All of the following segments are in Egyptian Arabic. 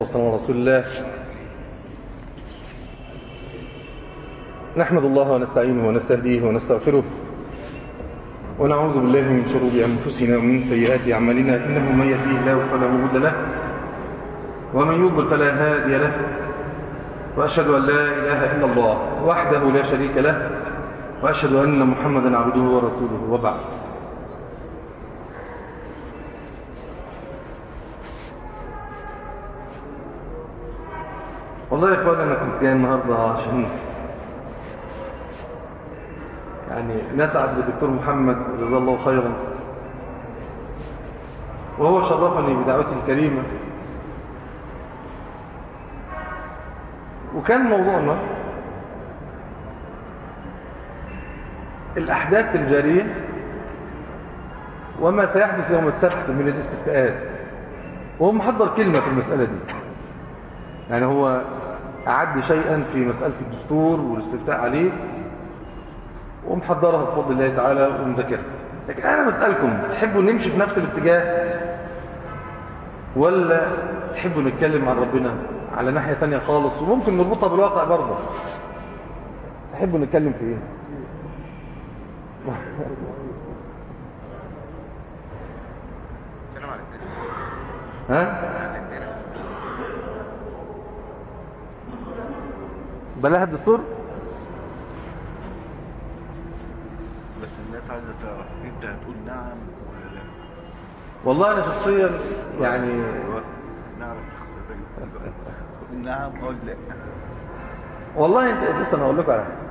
وصلى رسول الله نحمد الله ونستعينه ونستهديه ونستغفره ونعوذ بالله من شرور أنفسنا ومن سيئات أعمالنا إنه من يهديه الله فلا مضل له ومن يضلل فلا هادي له وأشهد أن لا إله إلا الله وحده لا شريك له وأشهد أن محمدا عبده ورسوله وبعد والله يا اخوان انا كنت جاي النهارده عشان يعني نسعد بالدكتور محمد جزاه الله خيرا وهو شرفني بدعوته الكريمه وكان موضوعنا الأحداث الجارية وما سيحدث يوم السبت من الاستفتاءات وهو محضر كلمة في المسألة دي يعني هو أعد شيئا في مسألة الدستور والاستفتاء عليه ومحضرها بفضل الله تعالى ومذاكرها لكن أنا مسألكم تحبوا نمشي في نفس الاتجاه ولا تحبوا نتكلم عن ربنا على ناحية تانية خالص وممكن نربطها بالواقع برضه تحبوا نتكلم في ايه ها بلاها الدستور بس الناس عايزة تعرف انت هتقول نعم ولا لا والله انا شخصيا يعني نعرف شخصيتك تقول نعم او لا والله انت بص انا اقول لكم على حاجه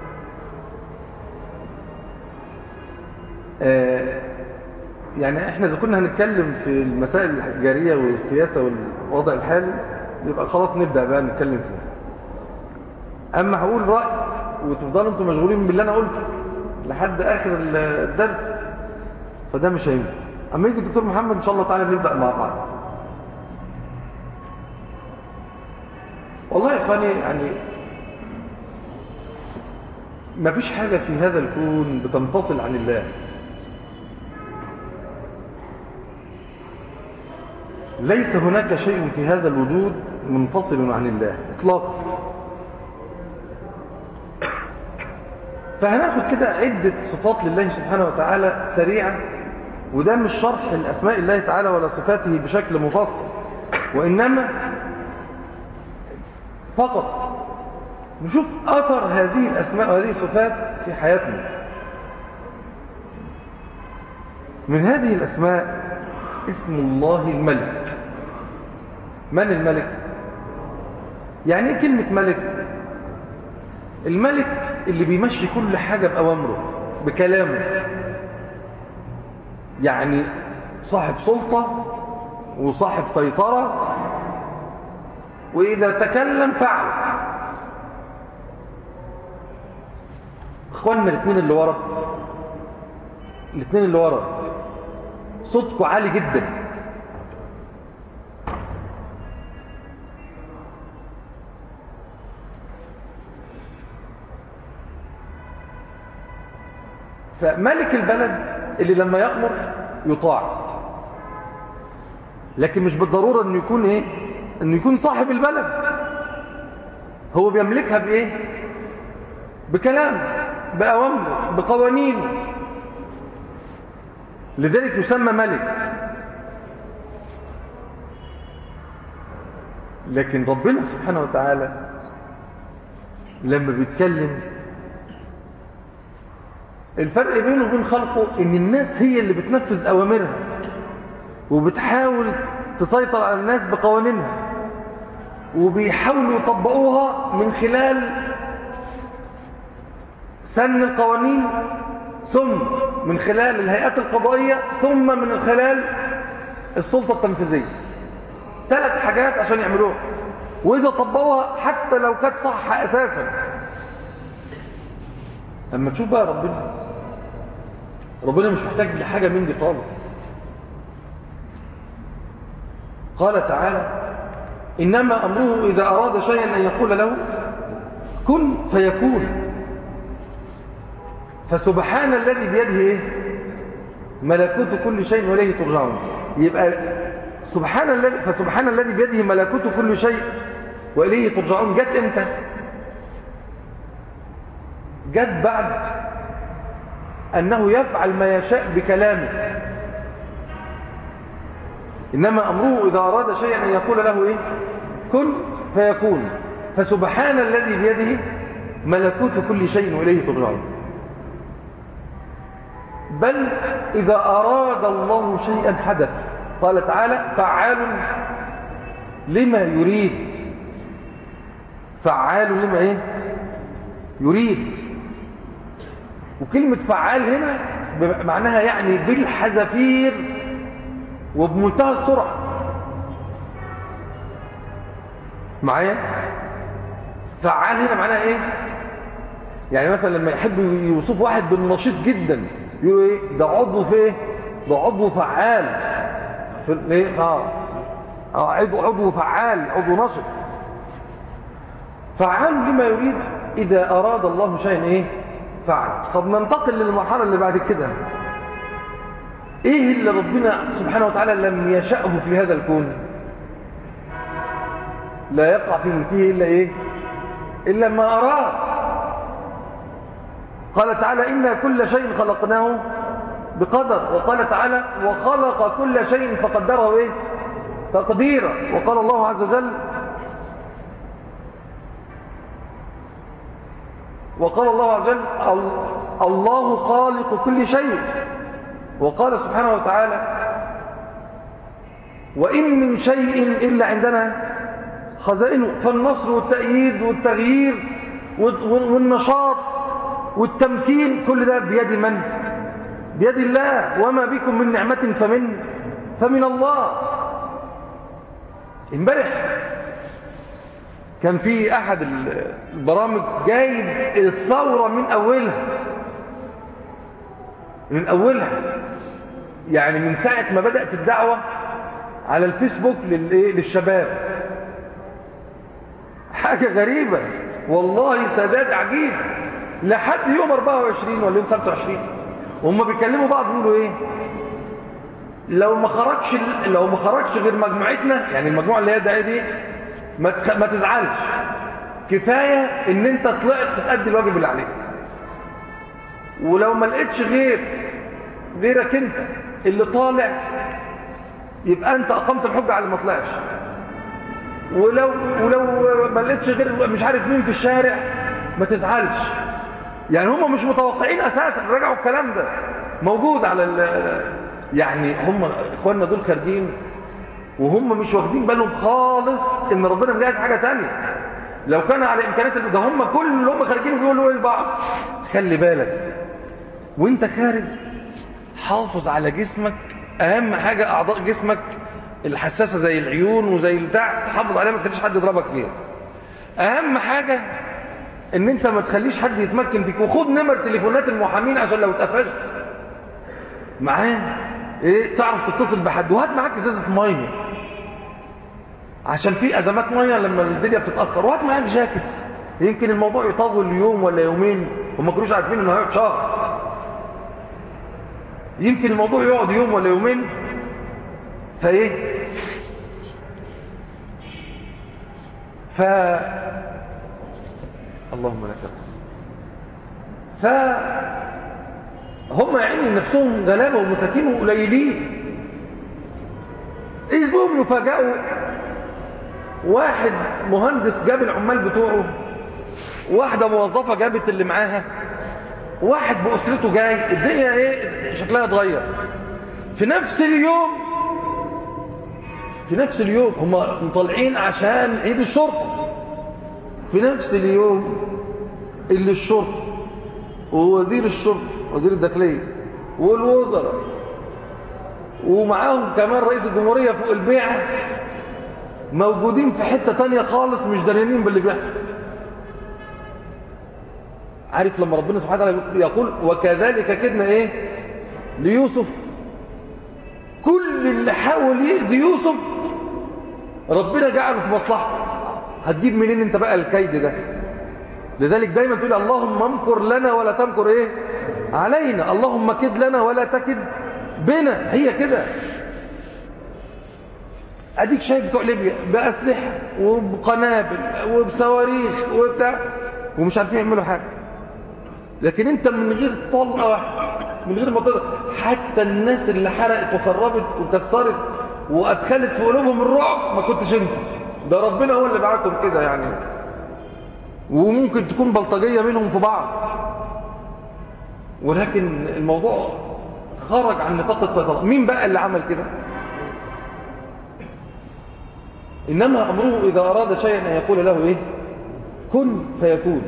آه، يعني احنا اذا كنا هنتكلم في المسائل الجاريه والسياسه والوضع الحالي يبقى خلاص نبدا بقى نتكلم فيه اما هقول راي وتفضلوا انتم مشغولين باللي انا قلته لحد اخر الدرس فده مش هينفع اما يجي الدكتور محمد ان شاء الله تعالى نبدا مع بعض والله يا اخواني يعني ما فيش حاجة في هذا الكون بتنفصل عن الله ليس هناك شيء في هذا الوجود منفصل عن الله اطلاقا فهناخد كده عدة صفات لله سبحانه وتعالى سريعا وده مش شرح الأسماء الله تعالى ولا صفاته بشكل مفصل وإنما فقط نشوف أثر هذه الأسماء وهذه الصفات في حياتنا من هذه الأسماء اسم الله الملك من الملك؟ يعني ايه كلمة ملك؟ الملك اللي بيمشي كل حاجة بأوامره بكلامه يعني صاحب سلطة وصاحب سيطرة وإذا تكلم فعل اخواننا الاثنين اللي ورا الاثنين اللي ورا صوتكم عالي جدا فملك البلد اللي لما يأمر يطاع لكن مش بالضرورة انه يكون ايه انه يكون صاحب البلد هو بيملكها بايه بكلام بأوامر بقوانين لذلك يسمى ملك لكن ربنا سبحانه وتعالى لما بيتكلم الفرق بينه وبين خلقه ان الناس هي اللي بتنفذ اوامرها وبتحاول تسيطر على الناس بقوانينها وبيحاولوا يطبقوها من خلال سن القوانين ثم من خلال الهيئات القضائية ثم من خلال السلطة التنفيذية ثلاث حاجات عشان يعملوها وإذا طبقوها حتى لو كانت صح أساسا أما تشوف بقى ربنا ربنا مش محتاج لحاجة من دي خالص قال تعالى إنما أمره إذا أراد شيئا أن يقول له كن فيكون فسبحان الذي بيده إيه؟ ملكوت كل شيء وإليه ترجعون يبقى سبحان الذي فسبحان الذي بيده ملكوت كل شيء وإليه ترجعون جت امتى جت بعد أنه يفعل ما يشاء بكلامه إنما أمره إذا أراد شيئا أن يقول له إيه كن فيكون فسبحان الذي بيده ملكوت كل شيء وإليه ترجعون بل إذا أراد الله شيئا حدث قال تعالى فعال لما يريد فعال لما إيه يريد وكلمة فعال هنا معناها يعني بالحذافير وبمنتهى السرعة معايا فعال هنا معناها ايه يعني مثلا لما يحبوا يوصفوا واحد بالنشيط جدا يقولوا ايه ده عضو في ايه ده عضو فعال في ايه اه اه عضو عضو فعال عضو نشط فعال لما يريد اذا اراد الله شيئا ايه فعل طب ننتقل للمرحله اللي بعد كده ايه اللي ربنا سبحانه وتعالى لم يشأه في هذا الكون لا يقع في ملكه إلا إيه إلا ما أراد قال تعالى إنا كل شيء خلقناه بقدر وقال تعالى وخلق كل شيء فقدره إيه تقديرا وقال الله عز وجل وقال الله عز وجل الله خالق كل شيء وقال سبحانه وتعالى وإن من شيء إلا عندنا خزائنه فالنصر والتأييد والتغيير والنشاط والتمكين كل ده بيد من؟ بيد الله وما بكم من نعمة فمن فمن الله امبارح كان في أحد البرامج جايب الثورة من أولها من أولها يعني من ساعة ما بدأت الدعوة على الفيسبوك للشباب حاجة غريبة والله سداد عجيب لحد يوم 24 ولا يوم 25 وهم بيكلموا بعض بيقولوا ايه لو ما خرجش لو ما خرجش غير مجموعتنا يعني المجموعه اللي هي ده دي ما ما تزعلش كفايه ان انت طلعت تأدي الواجب اللي عليك ولو ما لقيتش غير غيرك انت اللي طالع يبقى انت اقمت الحجه على اللي ما طلعش ولو ولو ما لقيتش غير مش عارف مين في الشارع ما تزعلش يعني هم مش متوقعين اساسا رجعوا الكلام ده موجود على ال يعني هم اخواننا دول خارجين وهم مش واخدين بالهم خالص ان ربنا مجهز حاجه تانية لو كان على امكانيات ده هم كل اللي هم خارجين بيقولوا ايه لبعض خلي بالك وانت خارج حافظ على جسمك اهم حاجه اعضاء جسمك الحساسه زي العيون وزي البتاع تحافظ عليها ما تخليش حد يضربك فيها اهم حاجه ان انت ما تخليش حد يتمكن فيك وخد نمر تليفونات المحامين عشان لو اتقفشت معاه ايه تعرف تتصل بحد وهات معاك ازازه ميه عشان في ازمات ميه لما الدنيا بتتاخر وهات معاك جاكيت يمكن الموضوع يطول يوم ولا يومين وما كانوش عارفين انه هيقعد شهر يمكن الموضوع يقعد يوم ولا يومين فايه ف اللهم لك ف هم يعني نفسهم غلابه ومساكين وقليلين اذ بهم يفاجئوا واحد مهندس جاب العمال بتوعه واحده موظفه جابت اللي معاها واحد باسرته جاي الدنيا ايه شكلها اتغير في نفس اليوم في نفس اليوم هم طالعين عشان عيد الشرطه في نفس اليوم اللي الشرطه ووزير الشرطه وزير الداخليه والوزراء ومعاهم كمان رئيس الجمهوريه فوق البيعه موجودين في حته تانية خالص مش داريانين باللي بيحصل عارف لما ربنا سبحانه وتعالى يقول وكذلك كدنا ايه ليوسف كل اللي حاول يأذي يوسف ربنا جعله في مصلحته هتجيب منين انت بقى الكيد ده لذلك دايما تقول اللهم امكر لنا ولا تمكر ايه علينا اللهم كد لنا ولا تكد بنا هي كده اديك شايف بتوع ليبيا باسلحه وبقنابل وبصواريخ وبتاع ومش عارفين يعملوا حاجه لكن انت من غير طلقه واحده من غير ما تضرب حتى الناس اللي حرقت وخربت وكسرت وادخلت في قلوبهم الرعب ما كنتش انت ده ربنا هو اللي بعتهم كده يعني وممكن تكون بلطجيه منهم في بعض ولكن الموضوع خرج عن نطاق السيطره مين بقى اللي عمل كده إنما أمره إذا أراد شيئا أن يقول له إيه كن فيكون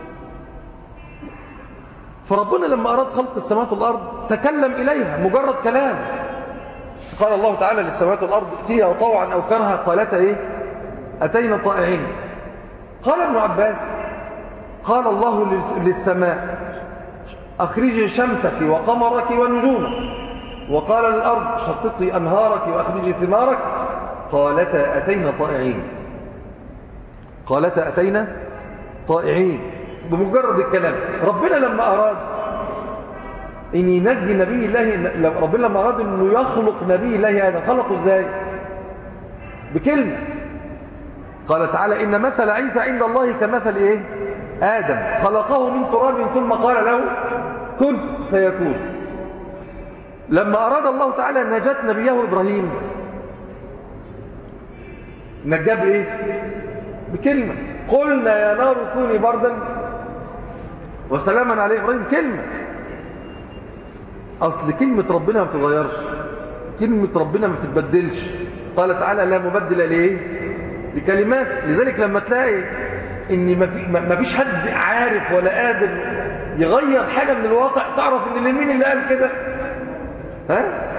فربنا لما أراد خلق السماوات والأرض تكلم إليها مجرد كلام قال الله تعالى للسماوات والأرض ائتيها طوعا أو كرها قالتا إيه أتينا طائعين قال ابن عباس قال الله للسماء أخرجي شمسك وقمرك ونجومك وقال للأرض شققي أنهارك وأخرجي ثمارك قالتا أتينا طائعين قالتا أتينا طائعين بمجرد الكلام ربنا لما أراد أن ينجي نبي الله ربنا لما أراد أنه يخلق نبي الله آدم خلقه إزاي بكلمة قال تعالى إن مثل عيسى عند الله كمثل إيه آدم خلقه من تراب ثم قال له كن فيكون لما أراد الله تعالى نجاة نبيه إبراهيم نجاه بايه بكلمه قلنا يا نار كوني بردا وسلاما على ابراهيم كلمه اصل كلمه ربنا ما بتتغيرش كلمه ربنا ما بتتبدلش قال تعالى لا مبدل لايه لكلمات لذلك لما تلاقي ان ما فيش حد عارف ولا قادر يغير حاجه من الواقع تعرف ان مين اللي قال كده ها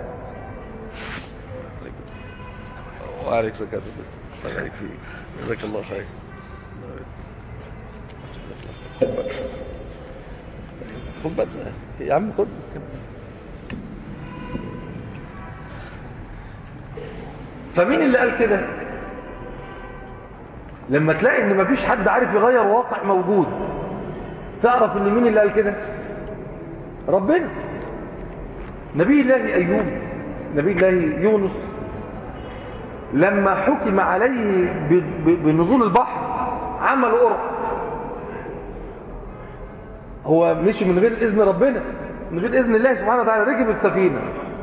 وعليك زكاة الله يبارك فيك جزاك الله خير خد بس يا عم خد فمين اللي قال كده لما تلاقي ان مفيش حد عارف يغير واقع موجود تعرف ان مين اللي قال كده ربنا نبي الله ايوب نبي الله يونس لما حكم عليه بنزول البحر عمل قرع هو مشي من غير إذن ربنا من غير إذن الله سبحانه وتعالى ركب السفينة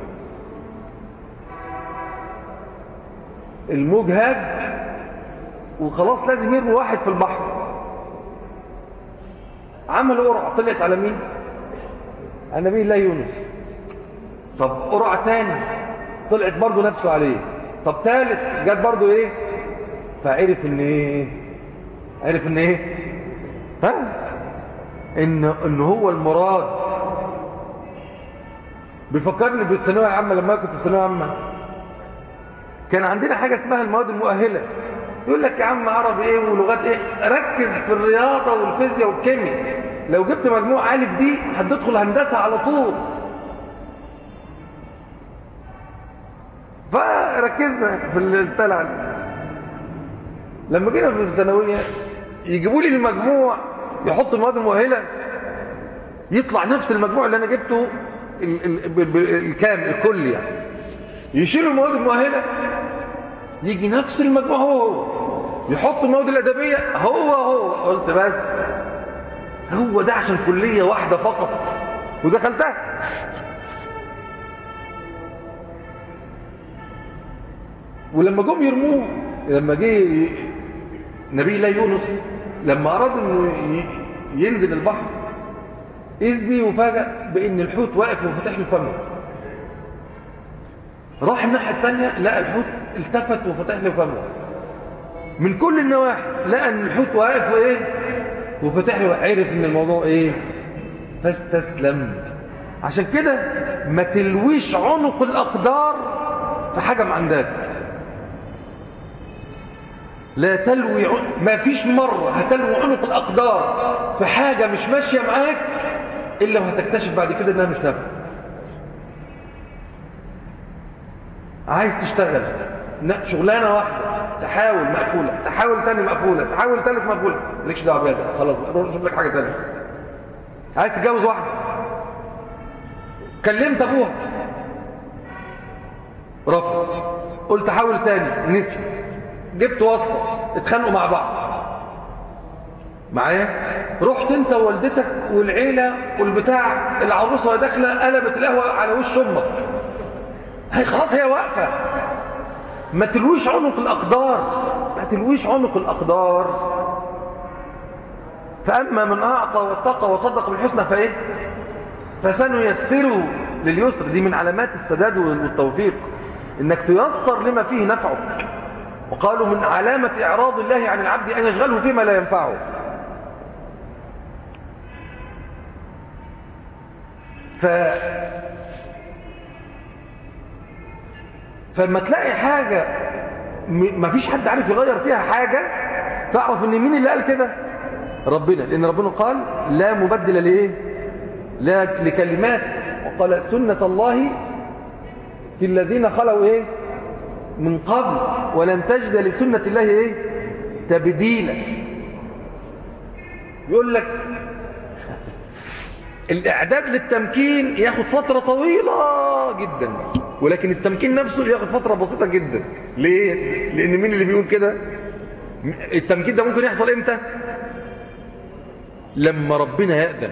الموج هاج وخلاص لازم يرمي واحد في البحر عمل قرعة طلعت على مين؟ على نبي الله يونس طب قرعة تاني طلعت برضه نفسه عليه طب ثالث جت برضو ايه فعرف ان ايه عرف ان ايه ها ان ان هو المراد بيفكرني بالثانويه العامه لما كنت في ثانويه عامه كان عندنا حاجه اسمها المواد المؤهله يقول لك يا عم عربي ايه ولغات ايه ركز في الرياضه والفيزياء والكيمياء لو جبت مجموع عالي في دي هتدخل هندسه على طول فركزنا في التلع لما جينا في الثانويه يجيبوا لي المجموع يحط المواد المؤهله يطلع نفس المجموع اللي انا جبته الكامل الكلي يعني يشيلوا المواد المؤهله يجي نفس المجموع هو هو يحط المواد الادبيه هو هو قلت بس هو ده عشان كليه واحده فقط ودخلتها ولما جم يرموه لما جه نبي الله يونس لما أراد أنه ينزل البحر إذ بي وفاجأ بأن الحوت واقف وفتح له فمه راح الناحية الثانية لقى الحوت التفت وفتح له فمه من كل النواحي لقى أن الحوت واقف وإيه وفتح له عرف أن الموضوع إيه فاستسلم عشان كده ما تلويش عنق الأقدار في حاجة معندك لا تلوي ما فيش مرة هتلوي عنق الأقدار في حاجة مش ماشية معاك إلا وهتكتشف بعد كده إنها مش نافعة عايز تشتغل شغلانة واحدة تحاول مقفولة تحاول تاني مقفولة تحاول تالت مقفولة مالكش دعوة بيها خلاص بقى روح شوف لك حاجة تانية عايز تتجوز واحدة كلمت أبوها رفض قلت حاول تاني نسي جبت واسطة اتخانقوا مع بعض معايا رحت انت ووالدتك والعيلة والبتاع العروسة وهي داخله قلبت القهوة على وش امك هي خلاص هي واقفة ما تلويش عنق الأقدار ما تلويش عنق الأقدار فأما من أعطى واتقى وصدق بالحسنى فإيه فسنيسره لليسر دي من علامات السداد والتوفيق إنك تيسر لما فيه نفعك وقالوا من علامة إعراض الله عن العبد أن يشغله فيما لا ينفعه ف فلما تلاقي حاجة ما فيش حد عارف يغير فيها حاجة تعرف ان مين اللي قال كده ربنا لان ربنا قال لا مبدل لايه لا لكلماته وقال سنة الله في الذين خلوا ايه من قبل ولن تجد لسنة الله ايه تبديلا يقول لك الإعداد للتمكين ياخد فترة طويلة جدا ولكن التمكين نفسه ياخد فترة بسيطة جدا ليه؟ لأن مين اللي بيقول كده؟ التمكين ده ممكن يحصل إمتى؟ لما ربنا يأذن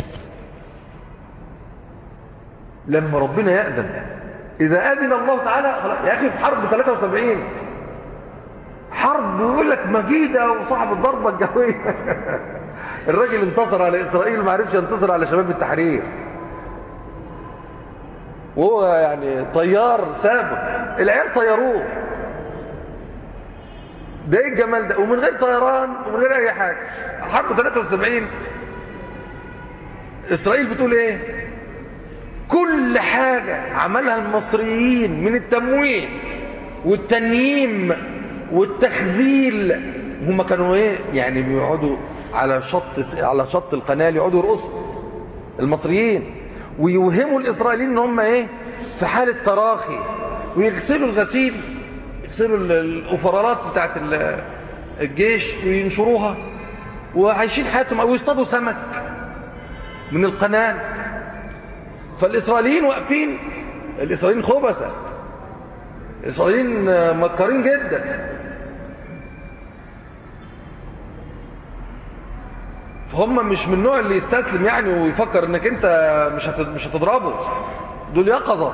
لما ربنا يأذن إذا أذن الله تعالى يا أخي في حرب 73 حرب يقول لك مجيدة وصاحب الضربة الجوية الراجل انتصر على إسرائيل ما عرفش ينتصر على شباب التحرير وهو يعني طيار سابق العيال طيروه ده ايه الجمال ده ومن غير طيران ومن غير اي حاجه حرب 73 اسرائيل بتقول ايه كل حاجه عملها المصريين من التموين والتنييم والتخزيل هم كانوا ايه يعني بيقعدوا على شط على شط القناه يقعدوا يرقصوا المصريين ويوهموا الاسرائيليين ان هم ايه في حاله تراخي ويغسلوا الغسيل يغسلوا الاوفرالات بتاعت الجيش وينشروها وعايشين حياتهم او يصطادوا سمك من القناه فالاسرائيليين واقفين الاسرائيليين خبثه الاسرائيليين مكارين جدا فهم مش من النوع اللي يستسلم يعني ويفكر انك انت مش مش هتضربه دول يقظه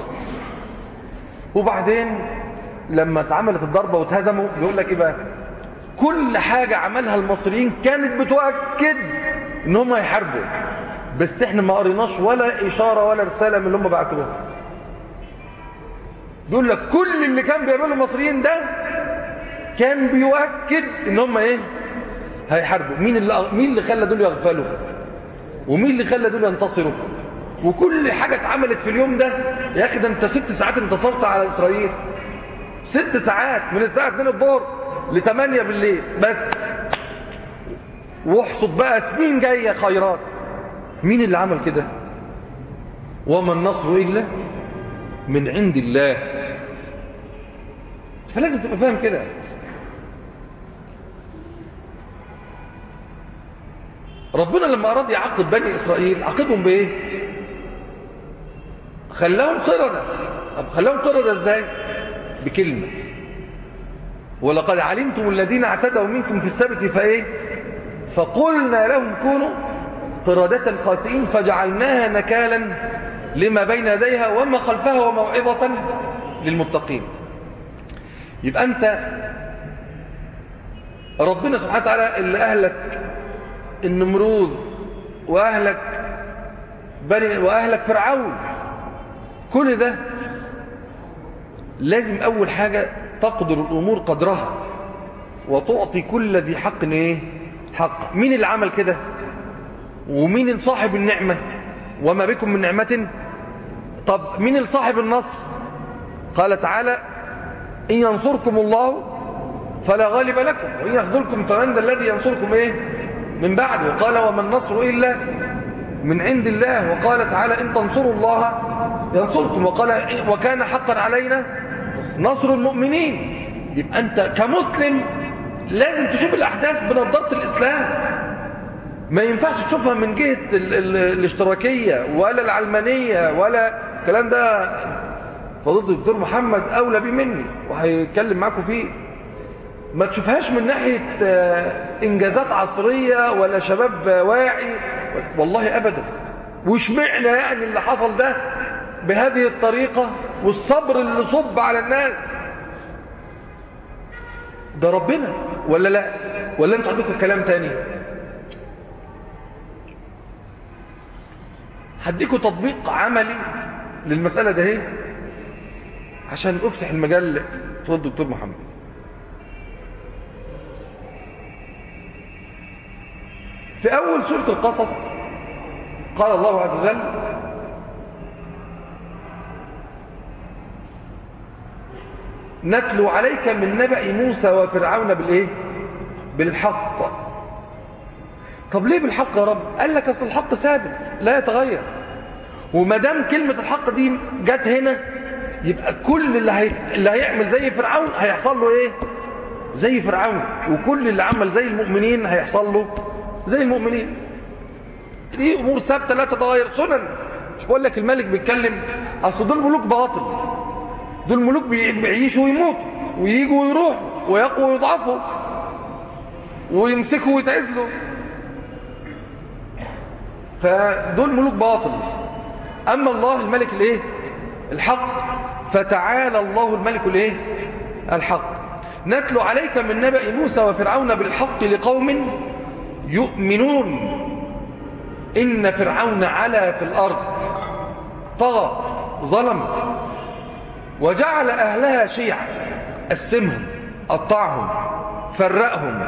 وبعدين لما اتعملت الضربه واتهزموا بيقول لك ايه بقى كل حاجه عملها المصريين كانت بتؤكد ان هم هيحاربوا بس احنا ما قريناش ولا اشاره ولا رساله من اللي هم بعتوها بيقول لك كل اللي كان بيعمله المصريين ده كان بيؤكد ان هم ايه هيحاربوا مين اللي مين اللي خلى دول يغفلوا ومين اللي خلى دول ينتصروا وكل حاجه اتعملت في اليوم ده يا اخي ده انت ست ساعات انتصرت على اسرائيل ست ساعات من الساعه 2 الظهر ل 8 بالليل بس واحصد بقى سنين جايه خيرات مين اللي عمل كده وما النصر الا من عند الله فلازم تبقى فاهم كده ربنا لما أراد يعاقب بني إسرائيل عاقبهم بإيه؟ خلاهم قردة طب خلاهم قردة إزاي؟ بكلمة ولقد علمتم الذين اعتدوا منكم في السبت فإيه؟ فقلنا لهم كونوا قردة خاسئين فجعلناها نكالا لما بين يديها وما خلفها وموعظة للمتقين يبقى أنت ربنا سبحانه وتعالى اللي أهلك النمرود وأهلك بني وأهلك فرعون كل ده لازم أول حاجة تقدر الأمور قدرها وتعطي كل ذي حق إيه؟ حق مين اللي عمل كده ومين صاحب النعمة وما بكم من نعمة طب مين صاحب النصر قال تعالى إن ينصركم الله فلا غالب لكم وإن يخذلكم فمن ذا الذي ينصركم إيه من بعد وقال وما النصر إلا من عند الله وقال تعالى إن تنصروا الله ينصركم وقال وكان حقا علينا نصر المؤمنين يبقى أنت كمسلم لازم تشوف الأحداث بنظارة الإسلام ما ينفعش تشوفها من جهة ال ال الاشتراكية ولا العلمانية ولا الكلام ده فضيله الدكتور محمد اولى بيه مني وهيتكلم معاكم فيه ما تشوفهاش من ناحيه آه، انجازات عصريه ولا شباب واعي والله ابدا واشمعنا يعني اللي حصل ده بهذه الطريقه والصبر اللي صب على الناس ده ربنا ولا لا ولا انتوا عندكم كلام تاني هديكم تطبيق عملي للمسألة ده هي عشان أفسح المجال فضل الدكتور محمد في أول سورة القصص قال الله عز وجل نتلو عليك من نبأ موسى وفرعون بالإيه؟ بالحق طب ليه بالحق يا رب؟ قال لك أصل الحق ثابت لا يتغير وما دام كلمة الحق دي جت هنا يبقى كل اللي, هي... اللي هيعمل زي فرعون هيحصل له إيه؟ زي فرعون وكل اللي عمل زي المؤمنين هيحصل له زي المؤمنين دي أمور ثابتة لا تتغير سنن مش بقول لك الملك بيتكلم أصل دول ملوك باطل دول ملوك بيعيشوا ويموتوا وييجوا ويروحوا ويقوا ويضعفوا ويمسكوا ويتعزلوا فدول ملوك باطل أما الله الملك الايه الحق فتعالى الله الملك الايه الحق نتلو عليك من نبأ موسى وفرعون بالحق لقوم يؤمنون إن فرعون علا في الأرض طغى ظلم وجعل أهلها شيعا قسمهم قطعهم فرقهم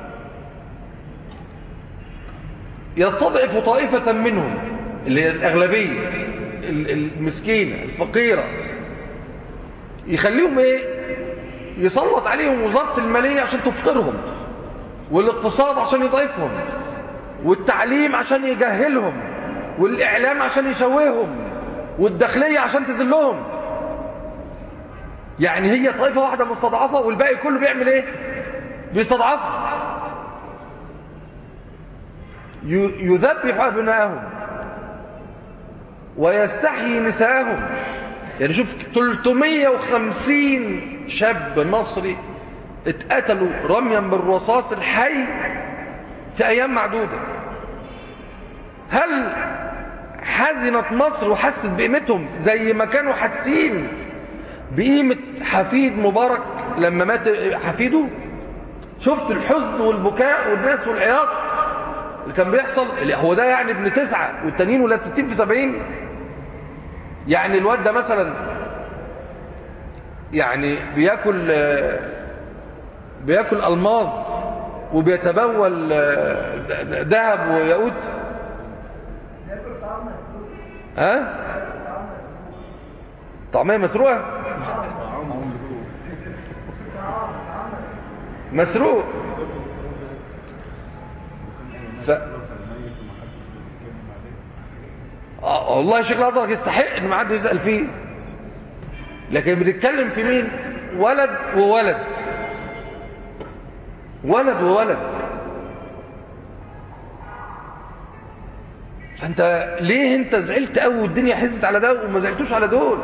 يستضعف طائفة منهم اللي هي الأغلبية المسكينة الفقيرة يخليهم ايه يسلط عليهم وزارة المالية عشان تفقرهم والاقتصاد عشان يضعفهم والتعليم عشان يجهلهم والإعلام عشان يشوههم والداخلية عشان تذلهم يعني هي طائفة واحدة مستضعفة والباقي كله بيعمل ايه بيستضعفها يذبح أبنائهم ويستحيي نساءهم يعني شوف 350 شاب مصري اتقتلوا رميا بالرصاص الحي في أيام معدودة هل حزنت مصر وحست بقيمتهم زي ما كانوا حاسين بقيمة حفيد مبارك لما مات حفيده شفت الحزن والبكاء والناس والعياط اللي كان بيحصل اللي هو ده يعني ابن تسعة والتانيين ولاد ستين في سبعين يعني الواد ده مثلا يعني بياكل بياكل الماظ وبيتبول ذهب وياقوت ها طعميه مسروقه مسروق ف آه والله شيخ الازهر يستحق ان ما حد يسال فيه لكن بنتكلم في مين ولد وولد ولد وولد فانت ليه انت زعلت قوي والدنيا حزت على ده وما زعلتوش على دول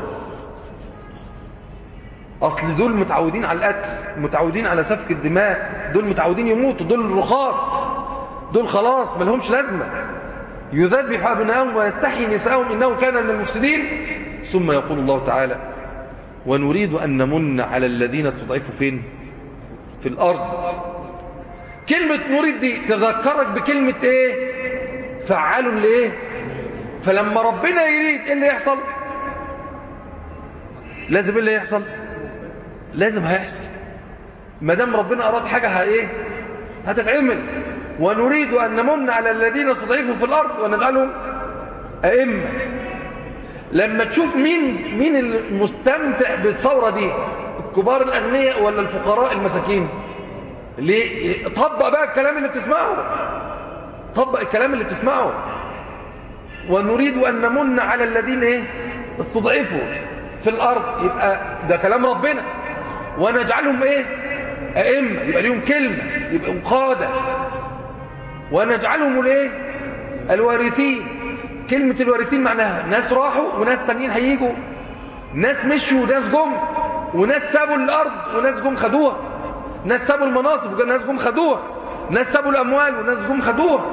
اصل دول متعودين على القتل متعودين على سفك الدماء دول متعودين يموتوا دول رخاص دول خلاص ما لهمش لازمه يذبح ابنائهم ويستحيي نساءهم انه كان من المفسدين ثم يقول الله تعالى ونريد ان نمن على الذين استضعفوا فين في الارض كلمه نريد دي تذكرك بكلمه ايه فعال لايه فلما ربنا يريد ايه اللي يحصل لازم ايه اللي يحصل لازم هيحصل ما دام ربنا اراد حاجه ها ايه هتتعمل ونريد ان نمن على الذين استضعفوا في الارض ونجعلهم ائمه لما تشوف مين مين المستمتع بالثوره دي الكبار الاغنياء ولا الفقراء المساكين ليه طبق بقى الكلام اللي بتسمعه طبق الكلام اللي بتسمعه ونريد ان نمن على الذين ايه استضعفوا في الارض يبقى ده كلام ربنا ونجعلهم ايه ائمه يبقى ليهم كلمه يبقى قاده ونجعلهم الايه الوارثين كلمه الوارثين معناها ناس راحوا وناس تانيين هيجوا ناس مشوا وناس جم وناس سابوا الارض وناس جم خدوها ناس سابوا المناصب وناس جم خدوها ناس سابوا الاموال وناس جم خدوها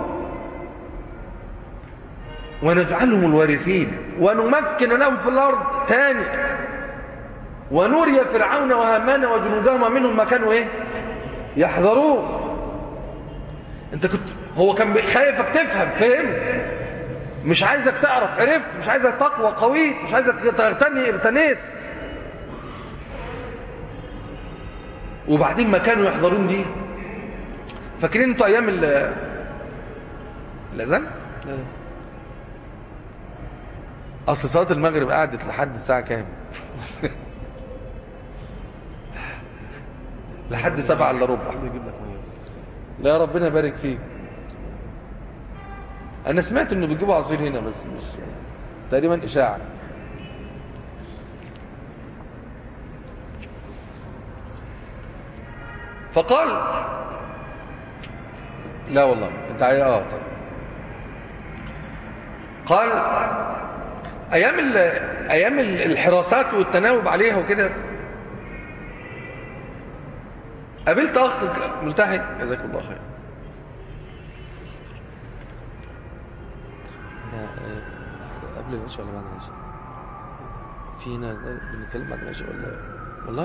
ونجعلهم الوارثين ونمكن لهم في الارض تاني ونري فرعون وهامان وجنودهما منهم ما كانوا ايه يحذرون انت كنت هو كان خايفك تفهم فهمت مش عايزك تعرف عرفت مش عايزك تقوى قويت مش عايزك تغتني اغتنيت وبعدين ما كانوا يحضرون دي فاكرين انتوا ايام ال الاذان اصل صلاه المغرب قعدت لحد الساعه كام لحد سبعة الا ربع لا ربنا يبارك فيك انا سمعت انه بيجيبوا عصير هنا بس مش تقريبا اشاعه فقال لا والله انت عايز اه طيب قال ايام ال... ايام ال- الحراسات والتناوب عليها وكده قابلت اخ ملتحي جزاك الله خير ده آه، قبل العشاء ولا بعد العشاء في هنا ده بنتكلم بعد العشاء ولا والله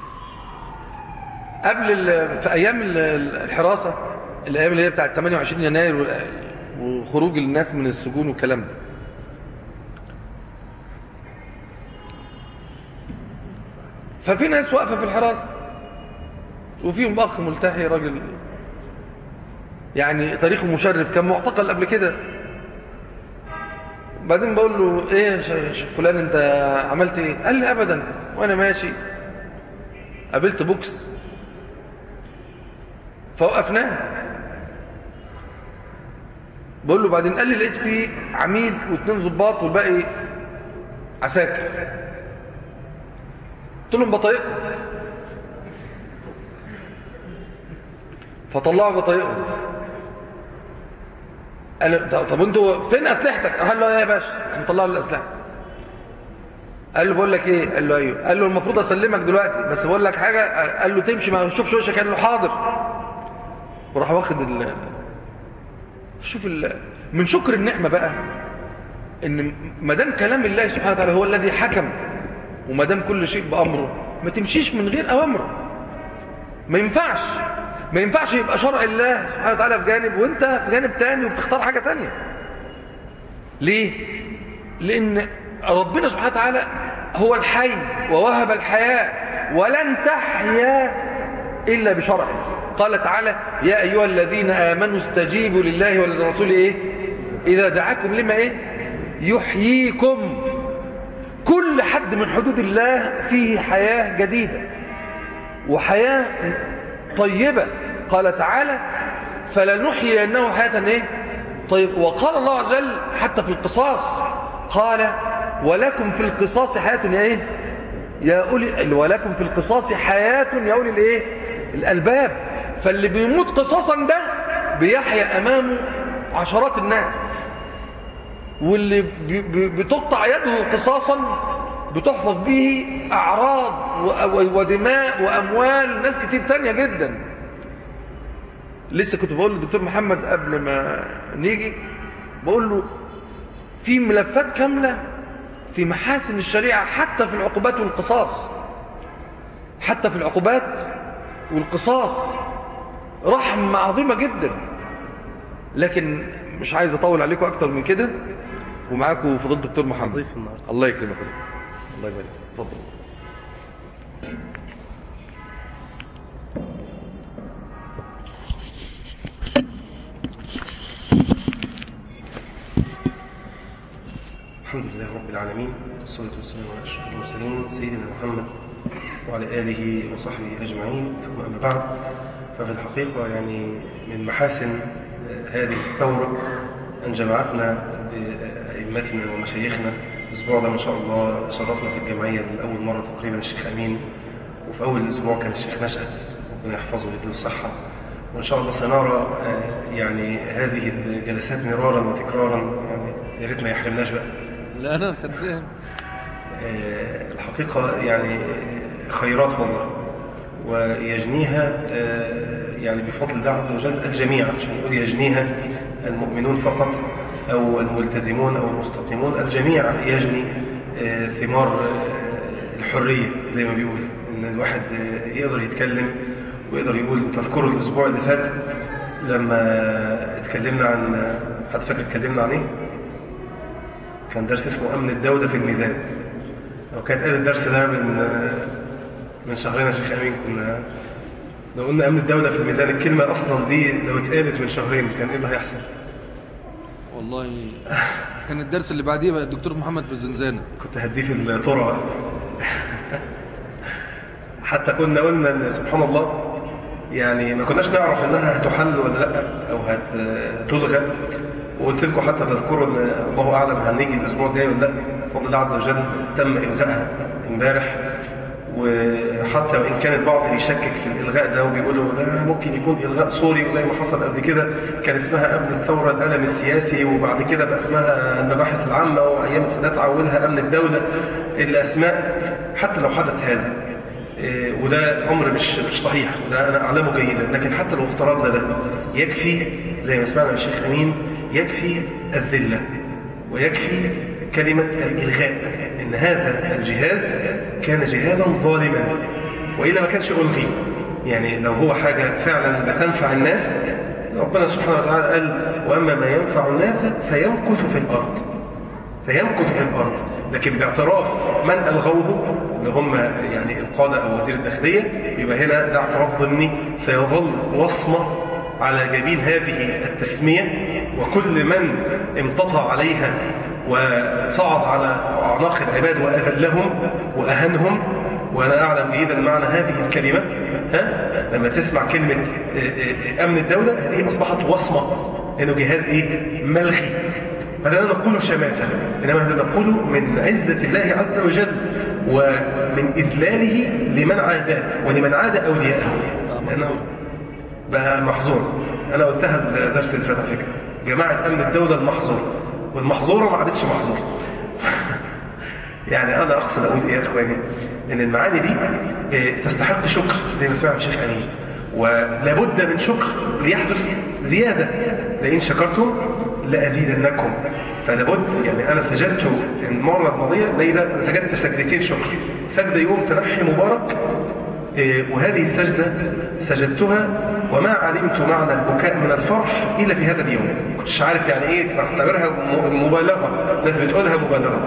قبل ال... في ايام ال- ال- الحراسه الايام اللي هي بتاعت 28 يناير وال- وخروج الناس من السجون والكلام ده ففي ناس واقفه في الحراسه وفيهم اخ ملتحي راجل يعني تاريخه مشرف كان معتقل قبل كده بعدين بقول له ايه يا ش- ش- فلان انت عملت ايه قال لي ابدا وانا ماشي قابلت بوكس فوقفناه بقول له بعدين قال لي لقيت فيه عميد واثنين ضباط والباقي عساكر قلت لهم بطايقكم فطلعوا بطايقهم قال له طب- طب انتوا فين اسلحتك قال له ايه يا باشا قام طلعوا له الاسلحه قال له بقول لك ايه قال له ايوه قال له المفروض اسلمك دلوقتي بس بقول لك حاجه قال له تمشي ما شوفش وشك قال له حاضر وراح واخد ال شوف ال... من شكر النعمه بقى ان ما دام كلام الله سبحانه وتعالى هو الذي حكم وما دام كل شيء بامره ما تمشيش من غير اوامره ما ينفعش ما ينفعش يبقى شرع الله سبحانه وتعالى في جانب وانت في جانب تاني وبتختار حاجه تانية ليه لان ربنا سبحانه وتعالى هو الحي ووهب الحياه ولن تحيا الا بشرعه قال تعالى يا ايها الذين امنوا استجيبوا لله وللرسول ايه اذا دعاكم لما ايه يحييكم كل حد من حدود الله فيه حياه جديده وحياه طيبه قال تعالى فلنحيينه حياه ايه طيب وقال الله عز وجل حتى في القصاص قال ولكم في القصاص حياه يا ايه يا أولي ولكم في القصاص حياة يا أولي الإيه؟ الألباب فاللي بيموت قصاصا ده بيحيا أمامه عشرات الناس واللي بي- بي- بتقطع يده قصاصا بتحفظ به أعراض و- و- ودماء وأموال ناس كتير تانية جدا لسه كنت بقول للدكتور محمد قبل ما نيجي بقول له في ملفات كاملة في محاسن الشريعة حتى في العقوبات والقصاص حتى في العقوبات والقصاص رحمة عظيمة جدا لكن مش عايز أطول عليكم أكتر من كده ومعاكم فضيلة الدكتور محمد ضيف النهارده الله يكرمك يا دكتور الله يبارك فيك. اتفضل الحمد لله رب العالمين والصلاة والسلام على أشرف المرسلين سيدنا محمد وعلى آله وصحبه أجمعين ثم أما بعد ففي الحقيقة يعني من محاسن هذه الثورة أن جمعتنا بأئمتنا ومشايخنا الأسبوع ده ما شاء الله شرفنا في الجمعية لأول مرة تقريبا الشيخ أمين وفي أول الأسبوع كان الشيخ نشأت ربنا يحفظه ويديله الصحة وإن شاء الله سنرى آه، يعني هذه الجلسات مرارا وتكرارا يعني يا ريت ما يحرمناش بقى لا انا خدام آه، الحقيقة يعني خيرات والله ويجنيها آه، يعني بفضل الله عز وجل الجميع مش هنقول يجنيها المؤمنون فقط أو الملتزمون أو المستقيمون الجميع يجني آه، ثمار آه، الحرية زي ما بيقول إن الواحد آه، يقدر يتكلم ويقدر يقول تذكروا الأسبوع اللي فات لما اتكلمنا عن حد فاكر اتكلمنا عن ايه؟ كان درس اسمه أمن الدولة في الميزان لو كانت قال الدرس ده من من شهرين يا شيخ أمين كنا لو قلنا أمن الدولة في الميزان الكلمة أصلا دي لو اتقالت من شهرين كان إيه اللي هيحصل؟ والله كان الدرس اللي بعديه بقى الدكتور محمد في الزنزانة كنت هديه في الطرق حتى كنا قلنا ان سبحان الله يعني ما كناش نعرف انها هتحل ولا لا او هتلغى وقلت لكم حتى تذكروا ان الله اعلم هنيجي الاسبوع الجاي ولا لا بفضل الله عز وجل تم الغائها امبارح وحتى وان كان البعض بيشكك في الالغاء ده وبيقولوا ده ممكن يكون الغاء صوري وزي ما حصل قبل كده كان اسمها قبل الثوره الالم السياسي وبعد كده بقى اسمها المباحث العامه وايام السادات عولها امن الدوله الاسماء حتى لو حدث هذا إيه، وده امر مش مش صحيح وده انا اعلمه جيدا لكن حتى لو افترضنا ده يكفي زي ما سمعنا من الشيخ امين يكفي الذله ويكفي كلمه الالغاء ان هذا الجهاز كان جهازا ظالما والا ما كانش الغي يعني لو هو حاجه فعلا بتنفع الناس ربنا سبحانه وتعالى قال واما ما ينفع الناس فيمكث في الارض فيمكث في الأرض لكن باعتراف من ألغوه اللي هم يعني القادة أو وزير الداخلية يبقى هنا ده اعتراف ضمني سيظل وصمة على جبين هذه التسمية وكل من امتطى عليها وصعد على أعناق العباد وأذلهم وأهنهم وأنا أعلم جيدا معنى هذه الكلمة ها لما تسمع كلمة اه، اه، اه، أمن الدولة هذه أصبحت وصمة إنه جهاز إيه ملغي هذا لا نقوله شماتة إنما هذا نقوله من عزة الله عز وجل ومن إذلاله لمن عاداه ولمن عاد أولياءه لأنه بقى محظور أنا قلتها الدرس اللي فات على فكرة جماعة أمن الدولة المحظور والمحظورة ما عادتش محظور يعني أنا أقصد أقول إيه يا إخواني إن المعاني دي إيه، تستحق شكر زي ما سمعنا الشيخ أمين ولابد من شكر ليحدث زيادة لئن شكرتم لأزيدنكم فلابد يعني أنا سجدت المرة الماضية ليلة أنا سجدت سجدتين شكر سجدة يوم تنحي مبارك إيه، وهذه السجدة سجدتها وما علمت معنى البكاء من الفرح إلا في هذا اليوم كنتش عارف يعني إيه بعتبرها م- مبالغة الناس بتقولها مبالغة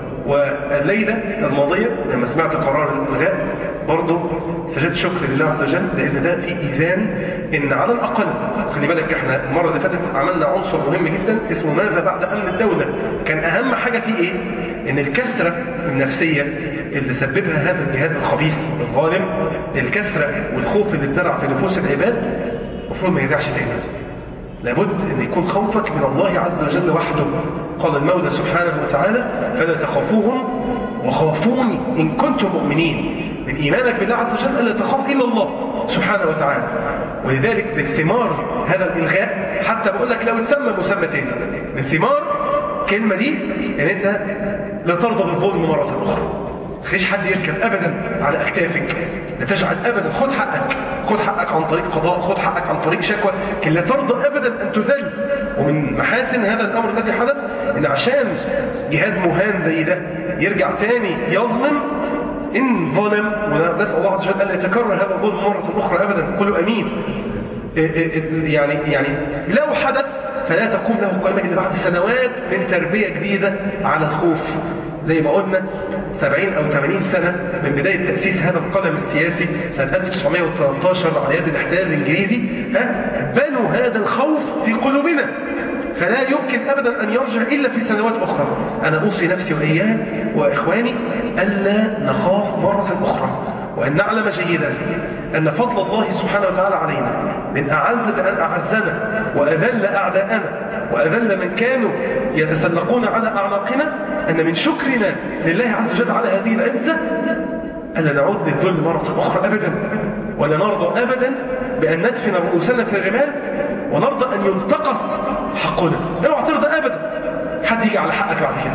والليلة الماضية لما سمعت قرار الإلغاء برضه سجدت شكر لله عز وجل لأن ده في إيذان إن على الأقل خلي بالك إحنا المرة اللي فاتت عملنا عنصر مهم جدا اسمه ماذا بعد أمن الدولة كان أهم حاجة فيه إيه؟ إن الكسرة النفسية اللي سببها هذا الجهاد الخبيث الظالم الكسرة والخوف اللي اتزرع في نفوس العباد المفروض ما يرجعش تاني لابد أن يكون خوفك من الله عز وجل وحده قال المولى سبحانه وتعالى فلا تخافوهم وخافوني إن كنتم مؤمنين من إيمانك بالله عز وجل ألا تخاف إلا الله سبحانه وتعالى ولذلك من ثمار هذا الإلغاء حتى بقول لك لو تسمى مسمى تاني من ثمار الكلمة دي ان انت لا ترضى بالظلم مرة أخرى خليش حد يركب أبدا على أكتافك لا تجعل أبدا خد حقك خد حقك عن طريق قضاء خد حقك عن طريق شكوى لكن لا ترضى أبدا أن تذل ومن محاسن هذا الأمر الذي حدث إن عشان جهاز مهان زي ده يرجع تاني يظلم إن ظلم ونسأل الله عز وجل أن لا يتكرر هذا الظلم مرة أخرى أبدا قولوا أمين إيه إيه إيه يعني يعني لو حدث فلا تقوم له قائمة إلا بعد سنوات من تربية جديدة على الخوف زي ما قلنا 70 أو 80 سنة من بداية تأسيس هذا القلم السياسي سنة 1913 على يد الاحتلال الإنجليزي ها بنوا هذا الخوف في قلوبنا فلا يمكن أبدا أن يرجع إلا في سنوات أخرى أنا أوصي نفسي وإياه وإخواني ألا نخاف مرة أخرى وأن نعلم جيدا أن فضل الله سبحانه وتعالى علينا من أعز بأن أعزنا وأذل أعداءنا وأذل من كانوا يتسلقون على أعناقنا أن من شكرنا لله عز وجل على هذه العزة ألا نعود للذل مرة أخرى أبدا ولا نرضى أبدا بأن ندفن رؤوسنا في الرمال ونرضى أن ينتقص حقنا اوعى ترضى أبدا حد يجي على حقك بعد كده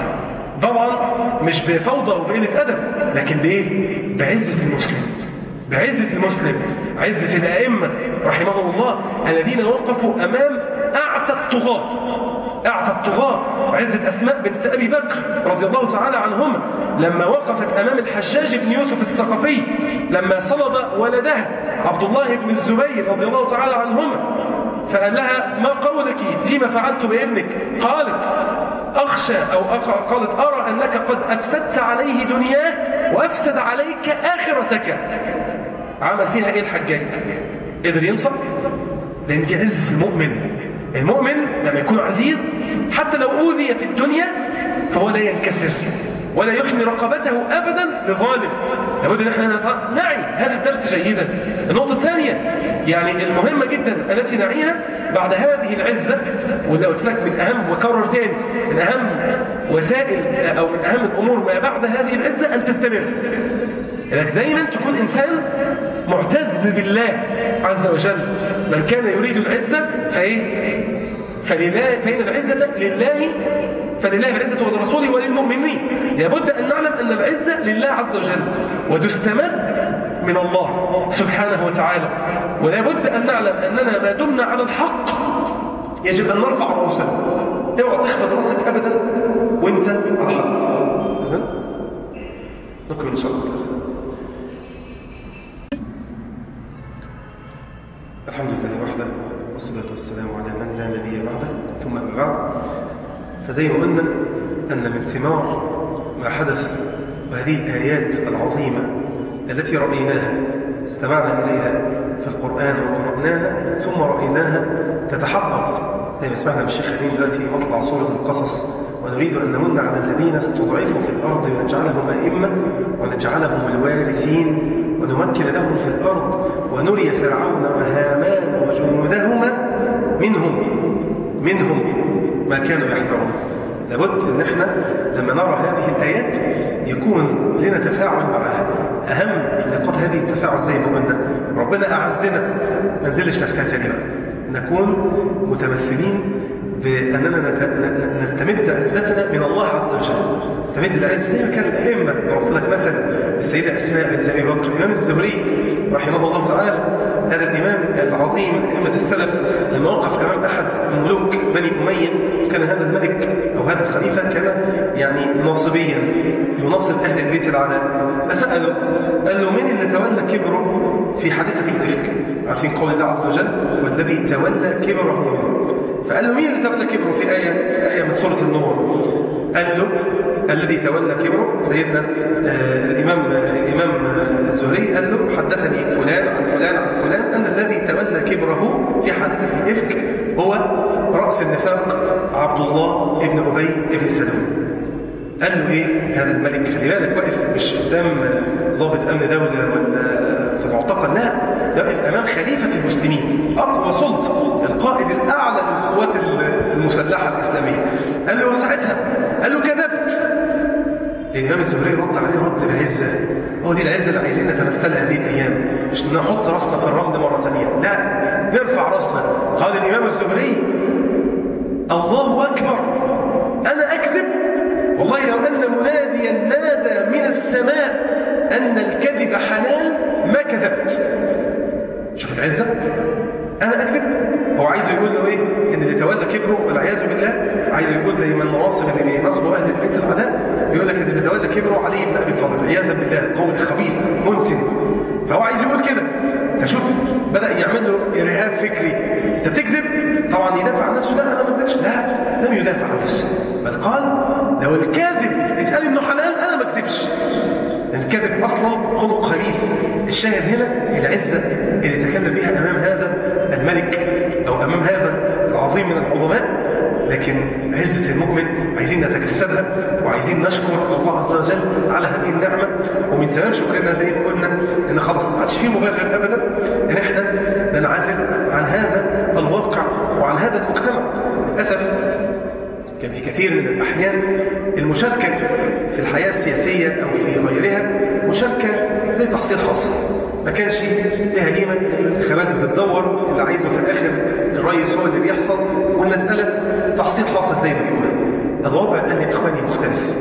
طبعا مش بفوضى وبقلة أدب لكن بإيه؟ بعزة المسلم بعزة المسلم عزة الأئمة رحمهم الله الذين وقفوا أمام أعتى الطغاة أعتى الطغاة عزة أسماء بنت أبي بكر رضي الله تعالى عنهما لما وقفت أمام الحجاج بن يوسف الثقفي لما صلب ولدها عبد الله بن الزبير رضي الله تعالى عنهما فقال لها ما قولك فيما فعلت بابنك قالت أخشى أو أخ... قالت أرى أنك قد أفسدت عليه دنياه وأفسد عليك آخرتك عمل فيها إيه الحجاج قدر ينصب لأن دي عز المؤمن المؤمن لما يكون عزيز حتى لو أوذي في الدنيا فهو لا ينكسر ولا يخني رقبته أبدا لظالم لابد ان احنا نعي هذا الدرس جيدا النقطة الثانية يعني المهمة جدا التي نعيها بعد هذه العزة واللي قلت لك من أهم وكرر تاني من أهم وسائل أو من أهم الأمور ما بعد هذه العزة أن تستمر انك دايما تكون إنسان معتز بالله عز وجل من كان يريد العزة فإيه فلله فإن العزة لله فلله العزة ولرسوله وللمؤمنين لابد أن نعلم أن العزة لله عز وجل وتستمد من الله سبحانه وتعالى ولابد أن نعلم أننا ما دمنا على الحق يجب أن نرفع رؤوسنا اوعى تخفض راسك أبدا وانت على الحق إذن نكمل إن شاء الله الحمد لله وحده والصلاة والسلام على من لا نبي بعده ثم أما بعد فزي ما قلنا أن من ثمار ما حدث وهذه الآيات العظيمة التي رأيناها استمعنا إليها في القرآن وقرأناها ثم رأيناها تتحقق زي ما سمعنا من الشيخ أمين دلوقتي مطلع سورة القصص ونريد أن نمن على الذين استضعفوا في الأرض ونجعلهم أئمة ونجعلهم الوارثين ونمكن لهم في الأرض ونري فرعون وهامان وجنودهما منهم منهم ما كانوا يحذرون لابد ان احنا لما نرى هذه الايات يكون لنا تفاعل معها اهم نقاط هذه التفاعل زي ما قلنا ربنا اعزنا ما نزلش نفسنا تاني بقى نكون متمثلين باننا نستمد عزتنا من الله عز وجل نستمد العزه زي ما كان الائمه ضربت لك مثل السيده اسماء بنت ابي بكر الامام الزهري رحمه الله تعالى هذا الإمام العظيم أئمة السلف لما وقف أمام أحد ملوك بني أمية كان هذا الملك أو هذا الخليفة كان يعني ناصبيا يناصب أهل البيت العلاء فسأله قال له من اللي تولى كبره في حادثة الإفك عارفين قول الله عز وجل والذي تولى كبره منه فقال له مين اللي تولى كبره في آية آية من سورة النور قال له الذي تولى كبره سيدنا آه الإمام آه الإمام آه الزهري قال له حدثني فلان عن فلان عن فلان أن الذي تولى كبره في حادثة الإفك هو رأس النفاق عبد الله ابن أبي ابن سلول قال له ايه هذا الملك خلي بالك واقف مش قدام ضابط امن دوله ولا في معتقل لا ده واقف امام خليفه المسلمين اقوى سلطه القائد الاعلى للقوات المسلحه الاسلاميه قال له وساعتها قال له كذبت الامام الزهري رد عليه رد بعزه هو دي العزه اللي عايزين نتمثلها هذه الايام مش نحط راسنا في الرمل مره ثانيه لا نرفع راسنا قال الامام الزهري الله اكبر انا اكذب والله لو أن مناديا نادى من السماء أن الكذب حلال ما كذبت شوف العزة أنا أكذب هو عايز يقول له إيه إن اللي تولى كبره والعياذ بالله عايز يقول زي ما النواصب اللي بينصبوا أهل البيت العداء بيقول لك إن اللي تولى كبره علي بن أبي طالب عياذا بالله قول خبيث منتن فهو عايز يقول كده فشوف بدأ يعمل له إرهاب فكري أنت بتكذب طبعا يدافع عن نفسه لا أنا ما بكذبش لا لم يدافع عن نفسه بل قال لو الكاذب اتقال انه حلال انا ما اكذبش لان الكذب اصلا خلق خبيث الشاهد هنا العزه اللي تكلم بها امام هذا الملك او امام هذا العظيم من العظماء لكن عزة المؤمن عايزين نتكسبها وعايزين نشكر الله عز وجل على هذه النعمة ومن تمام شكرنا زي ما قلنا ان خلاص ما عادش فيه مبرر ابدا ان احنا ننعزل عن هذا الواقع وعن هذا المجتمع للاسف كان في كثير من الأحيان المشاركة في الحياة السياسية أو في غيرها مشاركة زي تحصيل حاصل ما كانش لها قيمة الانتخابات بتتزور اللي عايزه في الآخر الرئيس هو اللي بيحصل والمسألة تحصيل حاصل زي ما بيقول الوضع الآن يا إخواني مختلف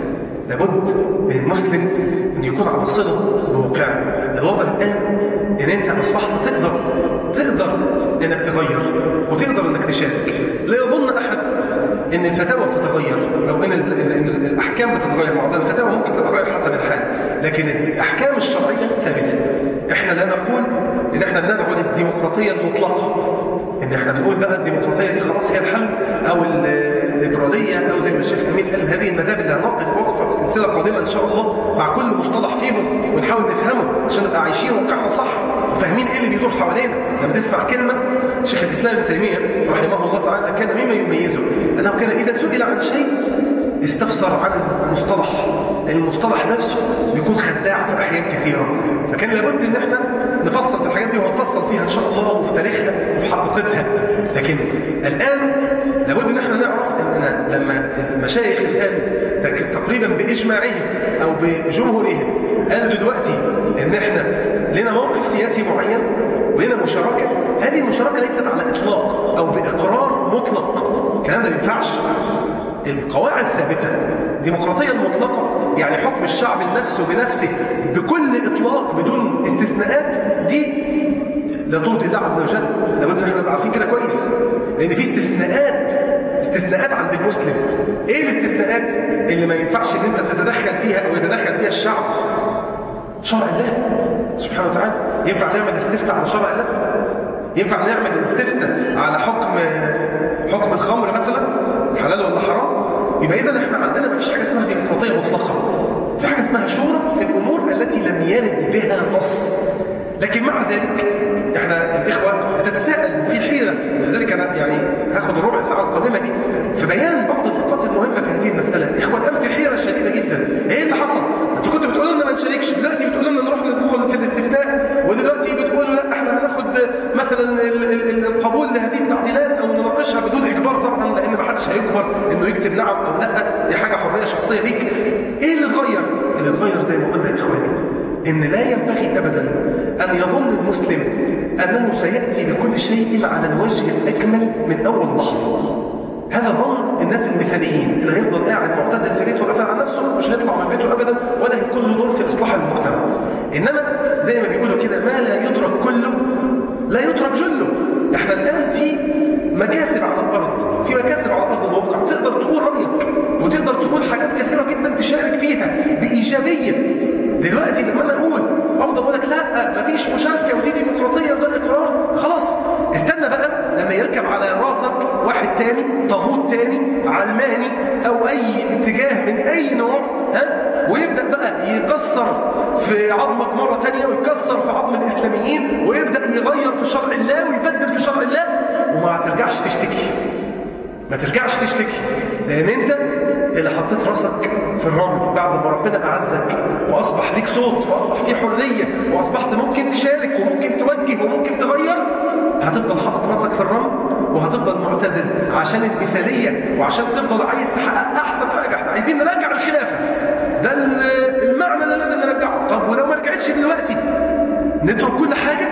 لابد من المسلم أن يكون على صلة بواقعه الوضع الآن أن أنت أصبحت تقدر تقدر أنك تغير وتقدر أنك تشارك لا يظن أحد أن الفتاوى بتتغير أو أن ال- ال- ال- الأحكام بتتغير بعض الفتاوى ممكن تتغير حسب الحال لكن الأحكام الشرعية ثابتة إحنا لا نقول أن إحنا بندعو للديمقراطية المطلقة ان احنا بنقول بقى الديمقراطيه دي خلاص هي الحل او الليبراليه او زي ما الشيخ امين قال هذه المذاهب اللي هنقف وقفه في سلسله قادمه ان شاء الله مع كل مصطلح فيهم ونحاول نفهمه عشان نبقى عايشين واقعنا صح وفاهمين ايه اللي بيدور حوالينا لما تسمع كلمه شيخ الاسلام ابن تيميه رحمه الله تعالى كان مما يميزه انه كان اذا سئل عن شيء استفسر عن المصطلح لان المصطلح نفسه بيكون خداع في احيان كثيره فكان لابد ان احنا نفصل في الحاجات دي وهنفصل فيها ان شاء الله وفي تاريخها وفي حقيقتها لكن الان لابد ان احنا نعرف اننا لما المشايخ الان تك- تقريبا باجماعهم او بجمهورهم قالوا دلوقتي ان احنا لنا موقف سياسي معين ولنا مشاركه هذه المشاركه ليست على اطلاق او باقرار مطلق الكلام ده ما ينفعش القواعد ثابتة الديمقراطية المطلقة يعني حكم الشعب لنفسه بنفسه بكل إطلاق بدون استثناءات دي لا ترضي الله عز وجل لابد ان احنا نبقى عارفين كده كويس لان في استثناءات استثناءات عند المسلم ايه الاستثناءات اللي ما ينفعش ان انت تتدخل فيها او يتدخل فيها الشعب شرع الله سبحانه وتعالى ينفع نعمل استفتاء على شرع الله ينفع نعمل الاستفتاء على حكم حكم الخمر مثلا حلال ولا حرام يبقى اذا احنا عندنا ما فيش حاجه اسمها ديمقراطيه مطلقه في حاجه اسمها شورى في الامور التي لم يرد بها نص لكن مع ذلك احنا الاخوه بتتساءل في حيره ولذلك انا يعني هاخد الربع ساعه القادمه دي في بيان بعض النقاط المهمه في هذه المساله الاخوه الان في حيره شديده جدا ايه اللي حصل انتوا كنتوا بتقولوا لنا ما نشاركش دلوقتي بتقولوا لنا نروح ندخل في الاستفتاء ودلوقتي بتقولوا لا احنا هناخد مثلا ال- ال- ال- القبول لهذه التعديلات او نناقشها بدون اجبار طبعا لان ما حدش هيجبر انه يكتب نعم او لا دي حاجه حريه شخصيه ليك ايه اللي اتغير اللي اتغير زي ما قلنا يا اخواني ان لا ينبغي ابدا ان يظن المسلم انه سياتي بكل شيء على الوجه الاكمل من اول لحظه هذا ظن الناس المثاليين اللي هيفضل قاعد معتزل في بيته وقافل على نفسه مش هيطلع من بيته ابدا ولا هيكون له دور في اصلاح المجتمع انما زي ما بيقولوا كده ما لا يدرك كله لا يترك جله احنا الان في مكاسب على الارض في مكاسب على ارض الواقع تقدر تقول رايك وتقدر تقول حاجات كثيره جدا تشارك فيها بايجابيه دلوقتي لما انا اقول افضل اقول لك لا مفيش مشاركه ودي ديمقراطيه وده اقرار خلاص استنى بقى لما يركب على راسك واحد تاني طاغوت تاني علماني او اي اتجاه من اي نوع ها ويبدا بقى يكسر في عظمك مره تانية ويكسر في عظم الاسلاميين ويبدا يغير في شرع الله ويبدل في شرع الله وما ترجعش تشتكي ما ترجعش تشتكي لان انت اللي حطيت راسك في الرمل بعد ما ربنا اعزك واصبح ليك صوت واصبح في حريه واصبحت ممكن تشارك وممكن توجه وممكن تغير هتفضل حاطط راسك في الرمل وهتفضل معتزل عشان المثاليه وعشان تفضل عايز تحقق احسن حاجه احنا عايزين نرجع الخلافه ده ال- المعنى اللي لازم نرجعه طب ولو ما رجعتش دلوقتي نترك كل حاجه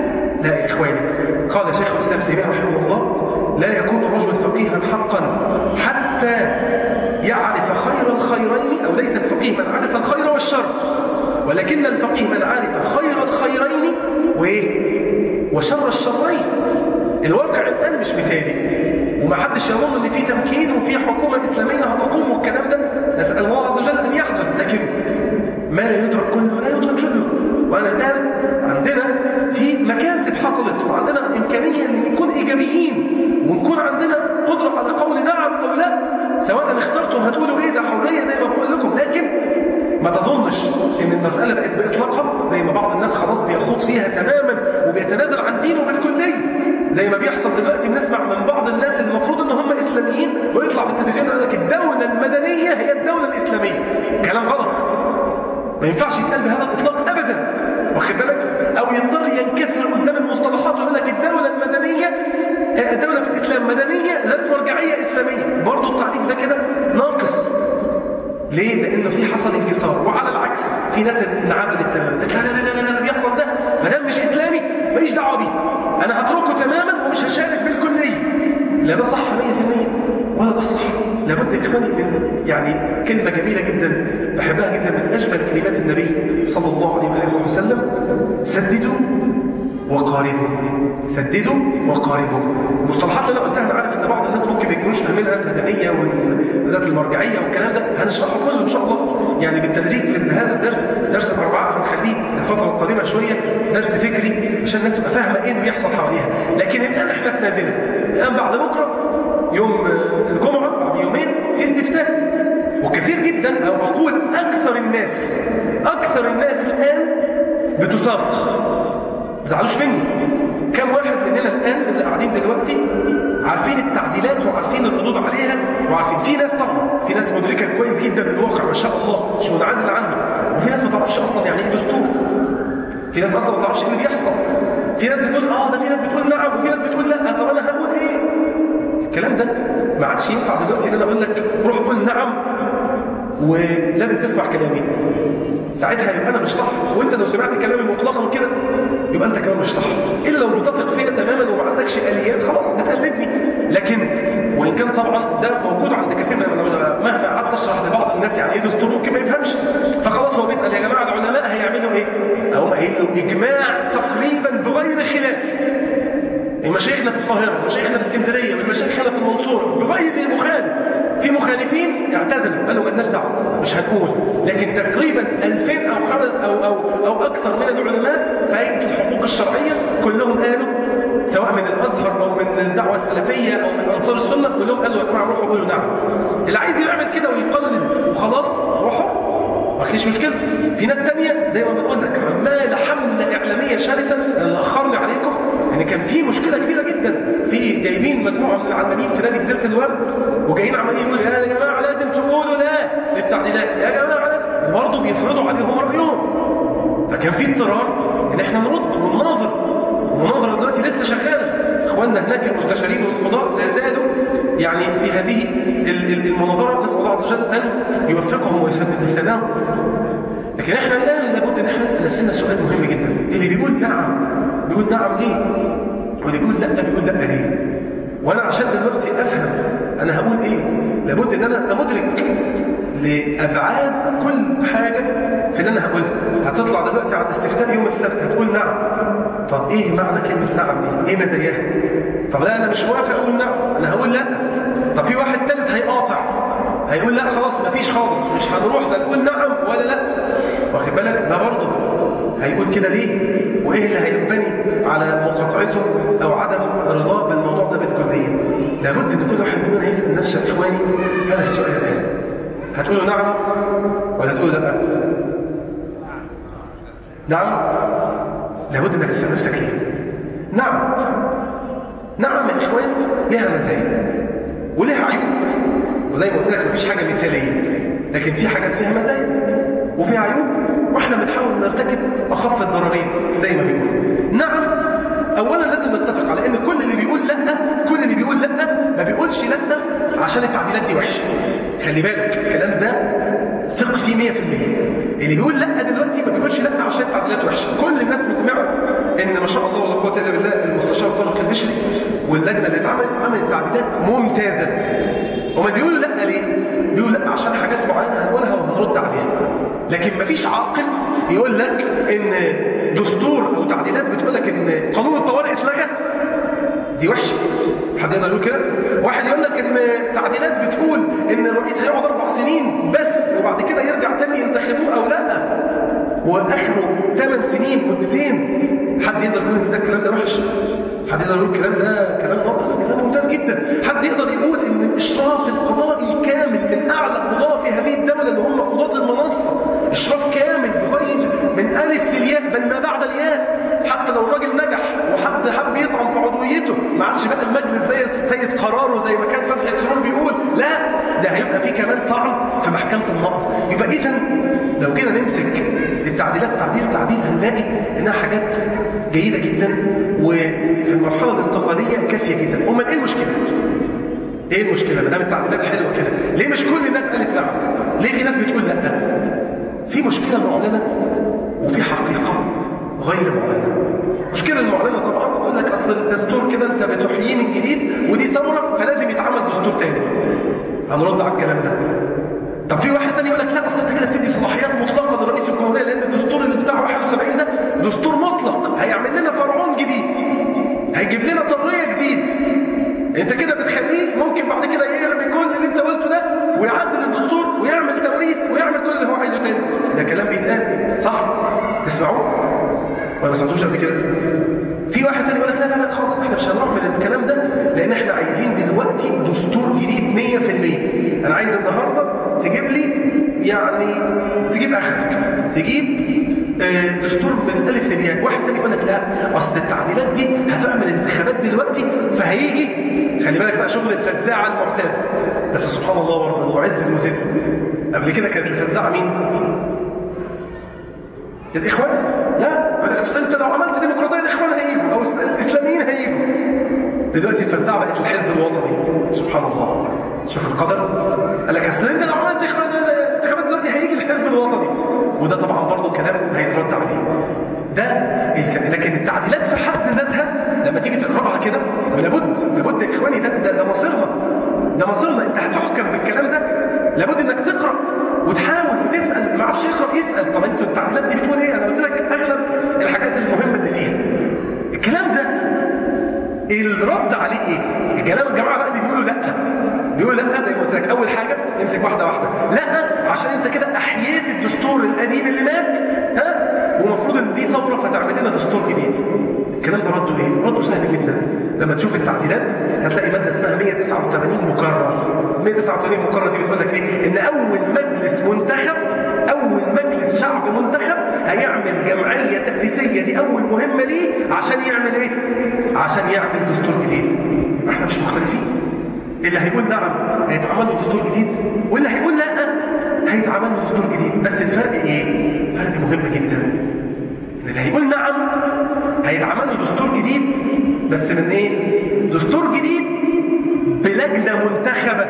لا يا إخواني قال شيخ الإسلام تيمية رحمه الله لا يكون الرجل فقيها حقا حتى يعرف خير الخيرين أو ليس الفقيه من عرف الخير والشر ولكن الفقيه من عرف خير الخيرين وإيه؟ وشر الشرين الواقع الآن مش مثالي وما حدش يظن ان في تمكين وفي حكومه اسلاميه هتقوم والكلام ده نسال الله عز وجل ان يحدث لكن ما لا يدرك كله لا يدرك جله وانا الان عندنا في مكاسب حصلت وعندنا امكانيه ان نكون ايجابيين ونكون عندنا قدره على قول نعم او لا سواء اخترتم هتقولوا ايه ده حريه زي ما بقول لكم لكن ما تظنش ان المساله بقت باطلاقها زي ما بعض الناس خلاص بيخوض فيها تماما وبيتنازل عن دينه بالكليه زي ما بيحصل دلوقتي بنسمع من بعض الناس اللي المفروض ان هم اسلاميين ويطلع في التلفزيون يقول لك الدوله المدنيه هي الدوله الاسلاميه كلام غلط ما ينفعش يتقال بهذا الاطلاق ابدا واخد بالك او يضطر ينكسر قدام المصطلحات ويقول لك الدوله المدنيه آه، الدوله في الاسلام مدنيه ذات مرجعيه اسلاميه برضه التعريف ده كده ناقص ليه؟ لأنه في حصل انكسار وعلى العكس في ناس انعزلت تماما قالت لا لا لا لا لا بيحصل ده ما دام مش إسلامي ماليش دعوة بيه أنا هتركه تماما ومش هشارك بالكلية لا ده صح 100% ولا ده صح لابد يا إخواني من يعني كلمة جميلة جدا بحبها جدا من أجمل كلمات النبي صلى الله عليه وآله وصحبه وسلم سددوا وقاربوا سددوا وقاربوا المصطلحات اللي انا قلتها انا عارف ان بعض الناس ممكن ما يكونوش فاهمينها المدنيه والذات المرجعيه والكلام ده هنشرحه كله ان شاء الله يعني بالتدريج في هذا الدرس درس الاربعاء هنخليه الفتره القادمه شويه درس فكري عشان الناس تبقى فاهمه ايه اللي بيحصل حواليها لكن الان احنا في نازله الان بعد بكره يوم الجمعه بعد يومين في استفتاء وكثير جدا او اقول اكثر الناس اكثر الناس الان بتساق زعلوش مني كم واحد مننا الآن اللي قاعدين دلوقتي عارفين التعديلات وعارفين الردود عليها وعارفين في ناس طبعا في ناس مدركة كويس جدا للواقع ما شاء الله مش منعزل عنه وفي ناس ما تعرفش أصلا يعني إيه دستور في ناس أصلا ما تعرفش إيه اللي بيحصل في ناس بتقول آه ده في ناس بتقول نعم وفي ناس بتقول لا طب أنا هقول إيه الكلام ده ما عادش ينفع دلوقتي إن أنا أقول لك روح قول نعم ولازم تسمع كلامي ساعتها يبقى انا مش صح وانت لو سمعت كلامي مطلقا كده يبقى انت كمان مش صح الا لو بتثق فيا تماما وما عندكش اليات خلاص بتقلدني لكن وان كان طبعا ده موجود عند كثير من العلماء مهما قعدت اشرح لبعض الناس يعني ايه دستور ممكن ما يفهمش فخلاص هو بيسال يا جماعه العلماء هيعملوا ايه؟ هم قايل له اجماع تقريبا بغير خلاف مشايخنا في القاهره مشايخنا في اسكندريه والمشايخنا في المنصوره بغير مخالف في مخالفين اعتزلوا قالوا مالناش دعوه مش هنقول لكن تقريبا 2000 او خمس او او او اكثر من العلماء في هيئه الحقوق الشرعيه كلهم قالوا سواء من الازهر او من الدعوه السلفيه او من انصار السنه كلهم قالوا يا جماعه روحوا قولوا نعم اللي عايز يعمل كده ويقلد وخلاص روحوا ما فيش مشكله في ناس تانية زي ما بنقول لك عماله حمله اعلاميه شرسه اللي اخرني عليكم ان كان في مشكله كبيره جدا في جايبين مجموعه من العلمانيين في نادي جزيره الورد وجايين عمالين يقولوا يا جماعه لازم تقولوا لا للتعديلات يا جماعه لازم وبرضه بيفرضوا عليهم رايهم فكان في اضطرار ان احنا نرد ونناظر المناظره دلوقتي لسه شغاله اخواننا هناك المستشارين والقضاء لا زالوا يعني في هذه المناظره نسال الله عز وجل ان يوفقهم ويسدد لسانهم لكن احنا الان لابد ان احنا نسال نفسنا سؤال مهم جدا اللي بيقول نعم بيقول نعم ليه واللي بيقول لا بيقول لا ليه وانا عشان دلوقتي افهم انا هقول ايه لابد ان انا امدرك لابعاد كل حاجه في اللي انا هقولها هتطلع دلوقتي على الاستفتاء يوم السبت هتقول نعم طب ايه معنى كلمه نعم دي ايه مزاياها طب لا انا مش موافق اقول نعم انا هقول لا طب في واحد ثالث هيقاطع هيقول لا خلاص مفيش خالص مش هنروح لا نقول نعم ولا لا واخد بالك ده برضه هيقول كده ليه وايه اللي هينبني على مقاطعته او عدم رضاه بالموضوع ده بالكليه لابد ان كل واحد مننا يسال نفسه يا اخواني هذا السؤال الان هتقولوا نعم ولا هتقولوا لا نعم لابد انك تسال نفسك ليه نعم نعم يا اخواني لها مزايا ولها عيوب وزي ما قلت لك مفيش حاجه مثاليه لكن في حاجات فيها مزايا وفيها عيوب واحنا بنحاول نرتكب اخف الضررين زي ما بيقولوا نعم اولا لازم نتفق على ان كل اللي بيقول لا كل اللي بيقول لا ما بيقولش لا عشان التعديلات دي وحشه خلي بالك الكلام ده ثق فيه 100% اللي بيقول لا دلوقتي ما بيقولش لا عشان التعديلات وحشه كل الناس مجمعه ان ما شاء الله ولا قوه الا بالله المستشار طارق البشري واللجنه اللي اتعملت عملت تعديلات ممتازه هما بيقولوا لا ليه بيقولوا لا عشان حاجات معينه هنقولها وهنرد عليها لكن مفيش عاقل يقول لك ان دستور او تعديلات بتقول لك ان قانون الطوارئ اتلغى دي وحشه حد يقدر يقول كده واحد يقول لك ان تعديلات بتقول ان الرئيس هيقعد اربع سنين بس وبعد كده يرجع تاني ينتخبوه او لا واخره ثمان سنين مدتين حد يقدر يقول ان ده الكلام ده وحش حد يقدر يقول الكلام ده كلام ناقص كلام ممتاز جدا حد يقدر يقول ان الاشراف القضائي الكامل من اعلى قضاه في هذه الدوله اللي هم قضاه المنصه اشراف كامل بغير من الف للياء بل ما بعد الياء حتى لو الراجل نجح وحد حب يطعن في عضويته ما عادش بقى المجلس زي سيد قراره زي ما كان فتحي السرور بيقول لا ده هيبقى في كمان طعن في محكمه النقض يبقى اذا لو جينا نمسك التعديلات تعديل تعديل هنلاقي انها حاجات جيده جدا وفي المرحله الانتقاليه كافيه جدا امال ايه المشكله ايه المشكله ما دام التعديلات حلوه كده ليه مش كل الناس قالت نعم ليه في ناس بتقول لا في مشكله معلنه وفي حقيقه غير معلنه المشكله المعلنه طبعا يقول لك اصل الدستور كده انت بتحييه من جديد ودي ثوره فلازم يتعمل دستور تاني هنرد على الكلام ده طب في واحد تاني يقول لك لا اصل انت كده بتدي صلاحيات مطلقه لرئيس الجمهوريه لان الدستور اللي بتاع 71 ده دستور مطلق هيعمل لنا فرعون جديد هيجيب لنا طبريه جديد انت كده بتخليه ممكن بعد كده يرمي كل اللي انت قلته ده ويعدل الدستور ويعمل توريث ويعمل كل اللي هو عايزه تاني ده كلام بيتقال صح تسمعوه ولا ما سمعتوش قبل كده في واحد تاني يقول لك لا لا لا خالص احنا مش هنعمل الكلام ده لان احنا عايزين دلوقتي دستور جديد 100% انا عايز النهارده تجيب لي يعني تجيب اخرك تجيب آه، دستور من الالف للياء واحد تاني يقول لك لا اصل التعديلات دي هتعمل انتخابات دلوقتي فهيجي خلي بالك بقى شغل الفزاعه المعتاد بس سبحان الله برضه هو عز المذل قبل كده كانت الفزاعه مين؟ الاخوان لا يقول لك اصل انت لو عملت ديمقراطيه الاخوان هيجوا او الاسلاميين هيجوا دلوقتي الفزاعه بقت الحزب الوطني سبحان الله شوف القدر قال لك اصل انت لو عملت إخوان- انتخابات دلوقتي هيجي الحزب الوطني وده طبعا برضه كلام هيترد عليه ده الك- لكن التعديلات في حد ذاتها لما تيجي تقراها كده ولابد لابد يا اخواني ده ده, ده مصيرنا ده مصيرنا انت هتحكم بالكلام ده لابد انك تقرا وتحاول وتسال اللي ما عرفش يقرا يسال طب انتوا التعديلات دي بتقول ايه انا قلت لك اغلب الحاجات المهمه اللي فيها الكلام ده الرد عليه ايه الكلام الجماعه بقى اللي بيقولوا لا بيقولوا لا زي ما قلت لك اول حاجه نمسك واحده واحده لا عشان انت كده احييت الدستور القديم اللي مات ها ومفروض ان دي ثوره فتعمل لنا دستور جديد الكلام ده رده ايه رده سهل جدا لما تشوف التعديلات هتلاقي ماده اسمها 189 مكرر 189 مكرر دي بتقول لك ايه ان اول مجلس منتخب اول مجلس شعب منتخب هيعمل جمعيه تاسيسيه دي اول مهمه ليه عشان يعمل ايه عشان يعمل دستور جديد يبقى احنا مش مختلفين اللي هيقول نعم هيتعمل له دستور جديد واللي هيقول لا هيتعمل له دستور جديد بس الفرق ايه فرق مهم جدا ان اللي هيقول نعم هيتعمل له دستور جديد بس من ايه دستور جديد بلجنه منتخبه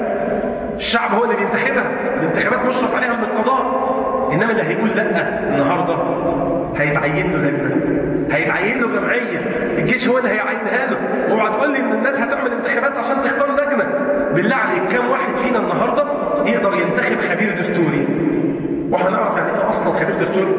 الشعب هو اللي بينتخبها الانتخابات مشرف عليها من القضاء انما اللي هيقول لا النهارده هيتعين له لجنه هيتعين له جمعيه الجيش هو اللي هيعينها له اوعى تقول لي ان الناس هتعمل انتخابات عشان تختار لجنه بالله عليك كام واحد فينا النهارده يقدر ينتخب خبير دستوري وهنعرف يعني ايه اصلا خبير دستوري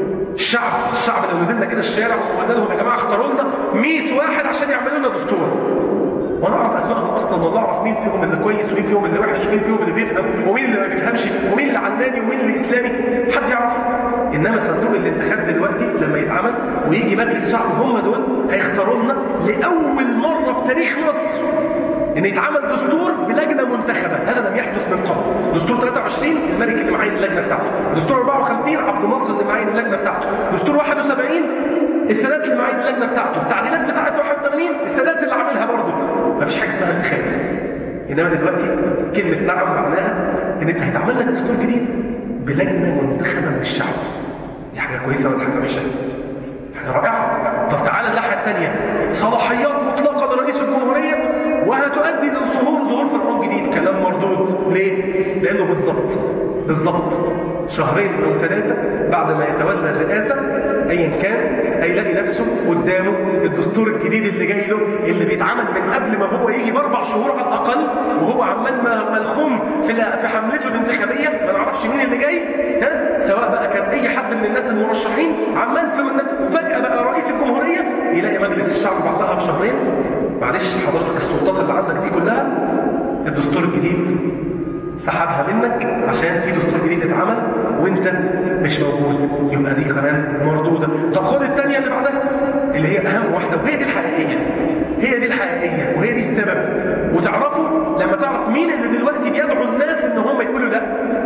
الشعب الشعب لو نزلنا كده الشارع وقلنا لهم يا جماعه اختاروا لنا 100 واحد عشان يعملوا لنا دستور وانا اعرف اسمائهم اصلا والله اعرف مين فيهم اللي كويس ومين فيهم اللي وحش ومين فيهم اللي بيفهم ومين اللي ما بيفهمش ومين اللي علماني ومين اللي اسلامي حد يعرف انما صندوق الانتخاب دلوقتي لما يتعمل ويجي مجلس شعب هم دول هيختاروا لنا لاول مره في تاريخ مصر ان يتعمل دستور بلجنه منتخبه هذا لم يحدث من قبل دستور 23 الملك اللي معين اللجنه بتاعته دستور 54 عبد الناصر اللي معين اللجنه بتاعته دستور 71 السادات اللي معين اللجنه بتاعته التعديلات بتاعت 81 السادات اللي عاملها برضه مفيش حاجه اسمها انتخاب انما دلوقتي كلمه نعم معناها ان انت هيتعمل لك دستور جديد بلجنه منتخبه من الشعب دي حاجه كويسه ولا حاجه وحشه حاجه رائعه طب تعالى الناحيه الثانيه صلاحيات مطلقه لرئيس الجمهوريه وهتؤدي لظهور ظهور فرعون جديد كلام مردود ليه؟ لانه بالظبط بالظبط شهرين او ثلاثه بعد ما يتولى الرئاسه ايا كان هيلاقي نفسه قدامه الدستور الجديد اللي جاي له اللي بيتعمل من قبل ما هو يجي باربع شهور على الاقل وهو عمال ما- ملخوم في في حملته الانتخابيه ما نعرفش مين اللي جاي ها سواء بقى كان اي حد من الناس المرشحين عمال في من وفجاه بقى رئيس الجمهوريه يلاقي مجلس الشعب بعدها بشهرين معلش حضرتك السلطات اللي عندك دي كلها الدستور الجديد سحبها منك عشان في دستور جديد اتعمل وانت مش موجود يبقى دي كمان مردوده طب خد الثانيه اللي بعدها اللي هي اهم واحده وهي دي الحقيقيه هي دي الحقيقيه وهي دي السبب وتعرفوا لما تعرف مين اللي دلوقتي بيدعو الناس ان هم يقولوا لا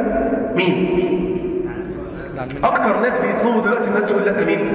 مين اكتر ناس بيطلبوا دلوقتي الناس تقول لا مين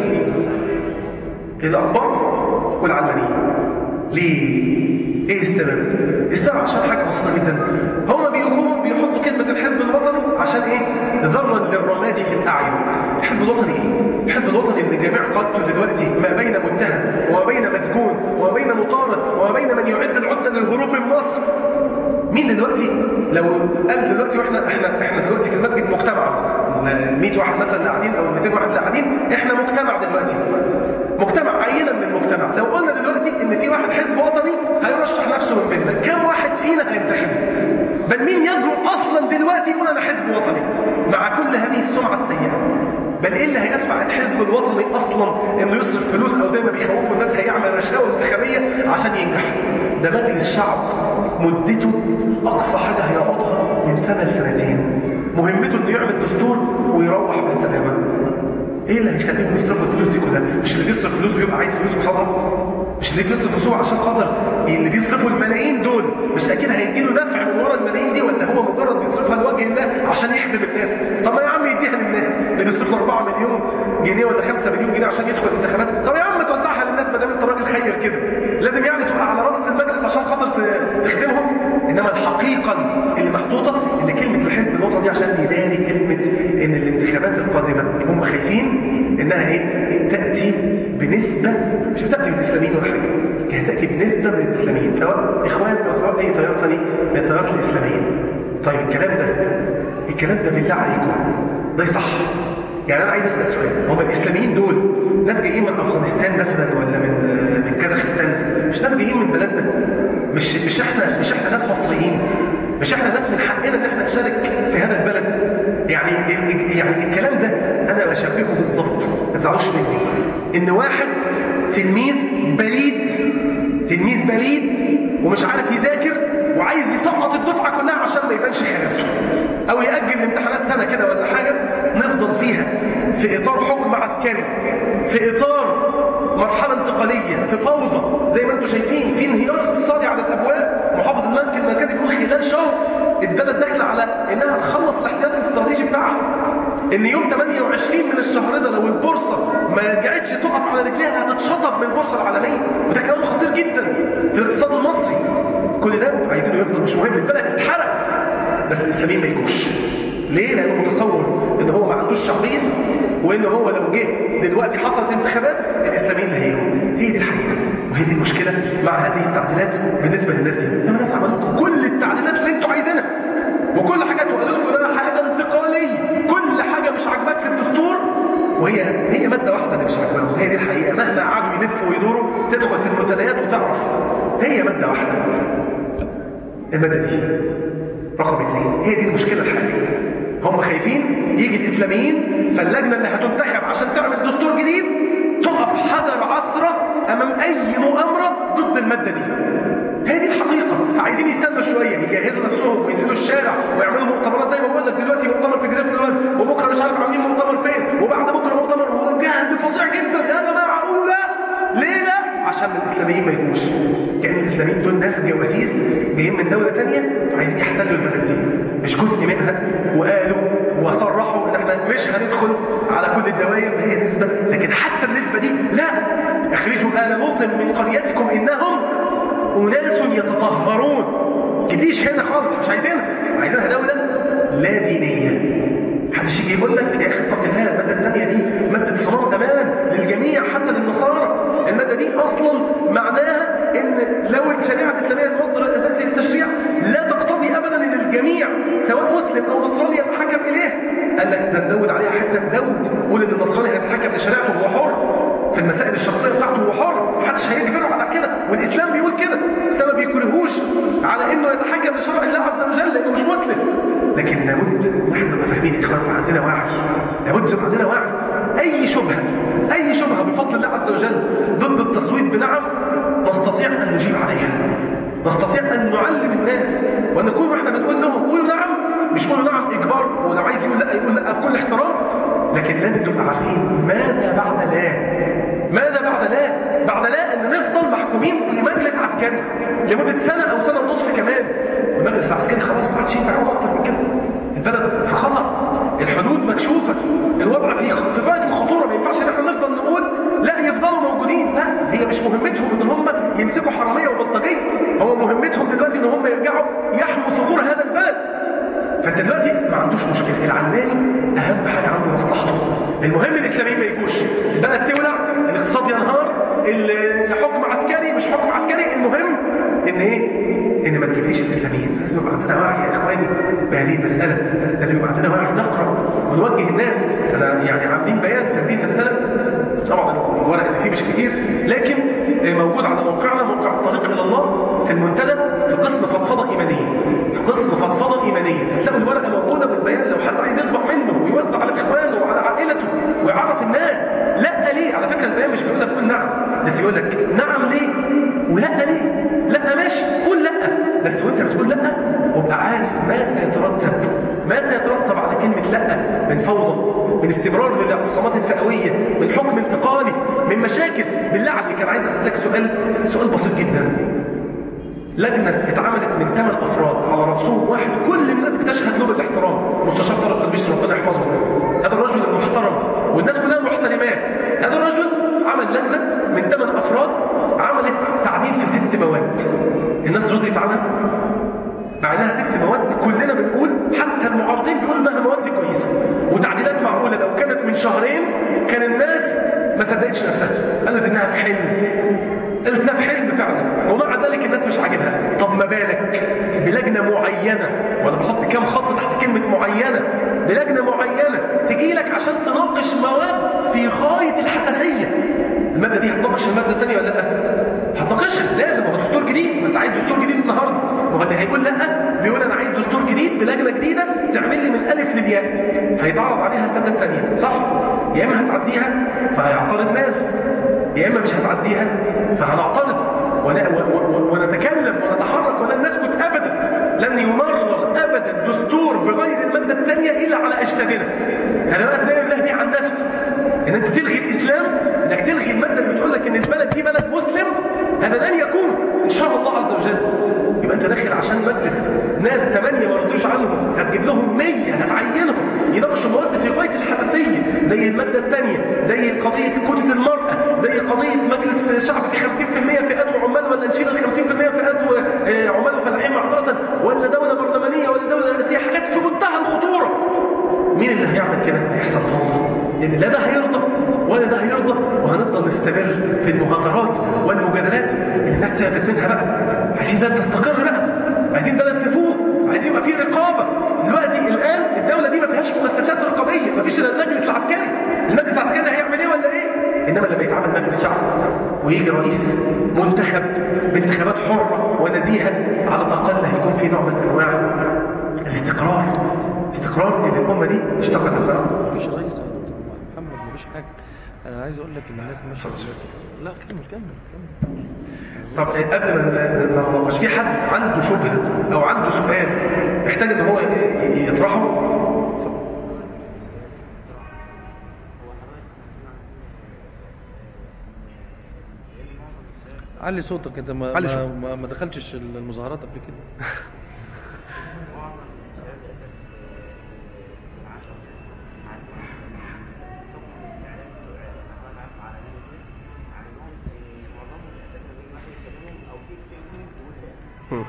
الاقباط والعلمانيين ليه ايه السبب السبب عشان حاجه بسيطه جدا هم بيقوموا بيحطوا كلمه الحزب الوطني عشان ايه ذرا للرماد في الاعين الحزب الوطني ايه الحزب الوطني اللي جميع قادته دلوقتي ما بين متهم وما بين مسجون وما بين مطارد وما بين من يعد العده للهروب من مصر مين دلوقتي لو قال دلوقتي واحنا احنا احنا دلوقتي في المسجد مجتمع ال 100 واحد مثلا اللي قاعدين او ال 200 واحد اللي قاعدين احنا مجتمع دلوقتي مجتمع عينه من المجتمع لو قلنا دلوقتي ان في واحد حزب وطني هيرشح نفسه من بيننا كم واحد فينا هينتخب بل مين يجرؤ اصلا دلوقتي يقول انا حزب وطني مع كل هذه السمعه السيئه بل ايه اللي هيدفع الحزب الوطني اصلا انه يصرف فلوس او زي ما بيخوفوا الناس هيعمل رشاوى انتخابيه عشان ينجح ده مجلس شعب مدته اقصى حاجه هيقعدها من سنه لسنتين مهمته انه يعمل دستور ويروح بالسلامه ايه اللي هيخليهم يصرفوا الفلوس دي كلها مش اللي بيصرف فلوس بيبقى عايز فلوس قصادها مش اللي بيصرف فلوس عشان خاطر اللي بيصرفوا الملايين دول مش اكيد هيجي له دفع من ورا الملايين دي ولا هو مجرد بيصرفها لوجه الله عشان يخدم الناس طب ما يا عم يديها للناس اللي بيصرف له 4 مليون جنيه ولا 5 مليون جنيه عشان يدخل الانتخابات طب يا عم توزعها للناس ما دام انت راجل خير كده لازم يعني تبقى على راس المجلس عشان خاطر ت- تخدمهم انما الحقيقه اللي محطوطه ان كلمه الحزب الوطني دي عشان يداري كلمه ان الانتخابات القادمه هم خايفين انها ايه تاتي بنسبه مش بتاتي من الاسلاميين ولا حاجه هي تاتي بنسبه من الاسلاميين سواء اخوان او سواء اي تيار ثاني من التيارات الاسلاميه طيب الكلام ده الكلام ده بالله عليكم ده صح يعني انا عايز اسال سؤال هم الاسلاميين دول ناس جايين من افغانستان مثلا ولا من من كازاخستان مش ناس جايين من بلدنا مش مش احنا مش احنا ناس مصريين مش احنا ناس من حقنا ان احنا نشارك في هذا البلد يعني يعني الكلام ده انا بشبهه بالظبط ما تزعلوش مني ان واحد تلميذ بليد تلميذ بليد ومش عارف يذاكر وعايز يسقط الدفعه كلها عشان ما يبانش خيانته او ياجل الامتحانات سنه كده ولا حاجه نفضل فيها في اطار حكم عسكري في اطار مرحله انتقاليه في فوضى زي ما انتم شايفين في انهيار اقتصادي على الابواب محافظ المركز المركزي بيقول خلال شهر البلد داخله على انها تخلص الاحتياطي الاستراتيجي بتاعها ان يوم 28 من الشهر ده لو البورصه ما رجعتش تقف على رجليها هتتشطب من البورصه العالميه وده كلام خطير جدا في الاقتصاد المصري كل ده عايزينه يفضل مش مهم البلد تتحرق بس الاسلاميين ما يجوش ليه؟ لانه متصور ان هو ما عندوش شعبيه وان هو لو جه دلوقتي حصلت انتخابات الاسلاميين اللي هيجوا هي دي الحقيقه وهي دي المشكله مع هذه التعديلات بالنسبه للناس دي انما الناس عملوا لكم كل التعديلات اللي انتوا عايزينها وكل حاجه تقول لكم ده حاجه انتقاليه كل حاجه مش عاجباك في الدستور وهي هي ماده واحده اللي مش عاجباهم هي دي الحقيقه مهما قعدوا يلفوا ويدوروا تدخل في المنتديات وتعرف هي ماده واحده الماده دي رقم اثنين هي دي المشكله الحقيقيه هم خايفين يجي الاسلاميين فاللجنه اللي هتنتخب عشان تعمل دستور جديد تقف حجر عثره امام اي مؤامره ضد الماده دي هي دي الحقيقه فعايزين يستنوا شويه يجهزوا نفسهم وينزلوا الشارع ويعملوا مؤتمرات زي ما بقول لك دلوقتي مؤتمر في جزيره الورد وبكره مش عارف عاملين مؤتمر فين وبعد بكره مؤتمر وجهد فظيع جدا يا جماعه اولى ليه لا عشان الاسلاميين ما يجوش يعني الاسلاميين دول ناس جواسيس جايين من دوله ثانيه عايزين يحتلوا البلد دي مش جزء منها وقالوا وصرحوا ان احنا مش هندخل على كل الدوائر ده هي نسبه لكن حتى النسبه دي لا اخرجوا ال لوط من قريتكم انهم اناس يتطهرون جديش هنا خالص مش عايزينها عايزينها دوله لا دينيه محدش يجي يقول لك يا اخي اتق الله الماده الثانيه دي ماده صمام امان للجميع حتى للنصارى الماده دي اصلا معناها ان لو الشريعه الاسلاميه المصدر الاساسي للتشريع لا تقتضي ابدا ان الجميع سواء مسلم او نصراني يتحكم اليه قال لك ده نزود عليها حته نزود قول ان النصراني هيتحكم لشريعته هو حر في المسائل الشخصيه بتاعته هو حر محدش هيجبره على كده والاسلام بيقول كده الاسلام ما بيكرهوش على انه يتحكم لشرع الله عز وجل لانه مش مسلم لكن لابد نحن نبقى فاهمين يا اخوان عندنا وعي لابد يبقى عندنا وعي اي شبهه اي شبهه بفضل الله عز وجل ضد التصويت بنعم نستطيع ان نجيب عليها نستطيع ان نعلم الناس ونكون واحنا بنقول لهم قولوا نعم مش قولوا نعم اجبار ولو عايز يقول لا يقول لا بكل احترام لكن لازم نبقى عارفين ماذا بعد لا ماذا بعد لا بعد لا ان نفضل محكومين لمجلس عسكري لمده سنه او سنه ونص كمان المجلس العسكري خلاص ما عادش ينفع يقعد اكتر من كده البلد في خطر الحدود مكشوفه الوضع في في غايه الخطوره ما ينفعش ان احنا نفضل نقول لا يفضلوا موجودين لا هي مش مهمتهم ان هم يمسكوا حراميه وبلطجيه هو مهمتهم دلوقتي ان هم يرجعوا يحموا ثغور هذا البلد فانت دلوقتي ما عندوش مشكله العلماني اهم حاجه عنده مصلحته المهم الاسلاميين ما يجوش البلد تولع الاقتصاد ينهار الحكم عسكري مش حكم عسكري المهم ان ايه ان ما تجيبليش الاسلاميين لازم يبقى عندنا وعي يا اخواني بهذه المساله لازم يبقى عندنا وعي نقرا ونوجه الناس انا يعني عاملين بيان في هذه المساله طبعا الورق اللي فيه مش كتير لكن موجود على موقعنا موقع الطريق الى الله في المنتدى في قسم فضفضه ايمانيه في قسم فضفضه بس وانت بتقول لا ابقى عارف ما سيترتب ما سيترتب على كلمة لا من فوضى من استمرار للاعتصامات الفئوية من حكم انتقالي من مشاكل بالله عليك انا عايز اسألك سؤال سؤال بسيط جدا لجنة اتعملت من ثمان أفراد على رأسهم واحد كل الناس بتشهد له بالاحترام مستشار طارق البشر ربنا يحفظه هذا الرجل المحترم والناس كلها محترماه هذا الرجل عمل لجنة من ثمان أفراد عملت تعديل في ست مواد الناس رضيت عنها مع انها ست مواد كلنا بنقول حتى المعارضين بيقولوا انها مواد كويسه وتعديلات معقوله لو كانت من شهرين كان الناس ما صدقتش نفسها قالت انها في حلم قالت انها في حلم فعلا ومع ذلك الناس مش عاجبها طب ما بالك بلجنه معينه وانا بحط كام خط تحت كلمه معينه بلجنه معينه تجي لك عشان تناقش مواد في غايه الحساسيه الماده دي هتناقش الماده الثانيه ولا لا هتناقشها لازم هو دستور جديد ما انت عايز دستور جديد النهارده هو اللي هيقول لا بيقول انا عايز دستور جديد بلجنه جديده تعمل لي من الف للياء هيتعرض عليها الماده الثانيه صح يا اما هتعديها فهيعترض ناس يا اما مش هتعديها فهنعترض ون- و- و- ونتكلم ونتحرك ولن نسكت ابدا لن يمرر ابدا دستور بغير الماده الثانيه الا على اجسادنا هذا ما اثناء الله به عن نفسي ان انت تلغي الاسلام انك تلغي الماده اللي بتقول لك ان البلد دي بلد مسلم هذا لن يكون ان شاء الله عز وجل يبقى انت داخل عشان مجلس ناس ثمانية ما رضوش عنهم هتجيب لهم 100 هتعينهم يناقشوا مواد في غايه الحساسيه زي الماده الثانيه زي قضيه كوتة المراه زي قضيه مجلس الشعب في 50% فئات وعمال ولا نشيل ال 50% فئات وعمال وفلاحين معذره ولا دوله برلمانيه ولا دوله رئاسيه حاجات في منتهى الخطوره مين اللي هيعمل كده؟ هيحصل فوضى لان لا ده هيرضى ولا ده هيرضى وهنفضل نستمر في المهاترات والمجادلات اللي الناس تعبت منها بقى عايزين بلد تستقر بقى عايزين بلد تفوق عايزين يبقى في رقابه دلوقتي الان الدوله دي ما فيهاش مؤسسات رقابيه ما فيش الا المجلس العسكري المجلس العسكري ده هيعمل ايه ولا ايه انما لما يتعمل مجلس شعب ويجي رئيس منتخب بانتخابات حره ونزيهه على الاقل هيكون في نوع من انواع الاستقرار استقرار اللي الامه دي اشتقت لها مفيش رئيس يا دكتور محمد مفيش حاجه انا عايز اقول لك ان الناس ماشيه لا كمل كمل كمل طب قبل ما نتناقش في حد عنده شبهه او عنده سؤال محتاج ان هو ي- ي- يطرحه اتفضل. علي صوتك انت ما علي ما, صوتك. ما, ما دخلتش المظاهرات قبل كده مم.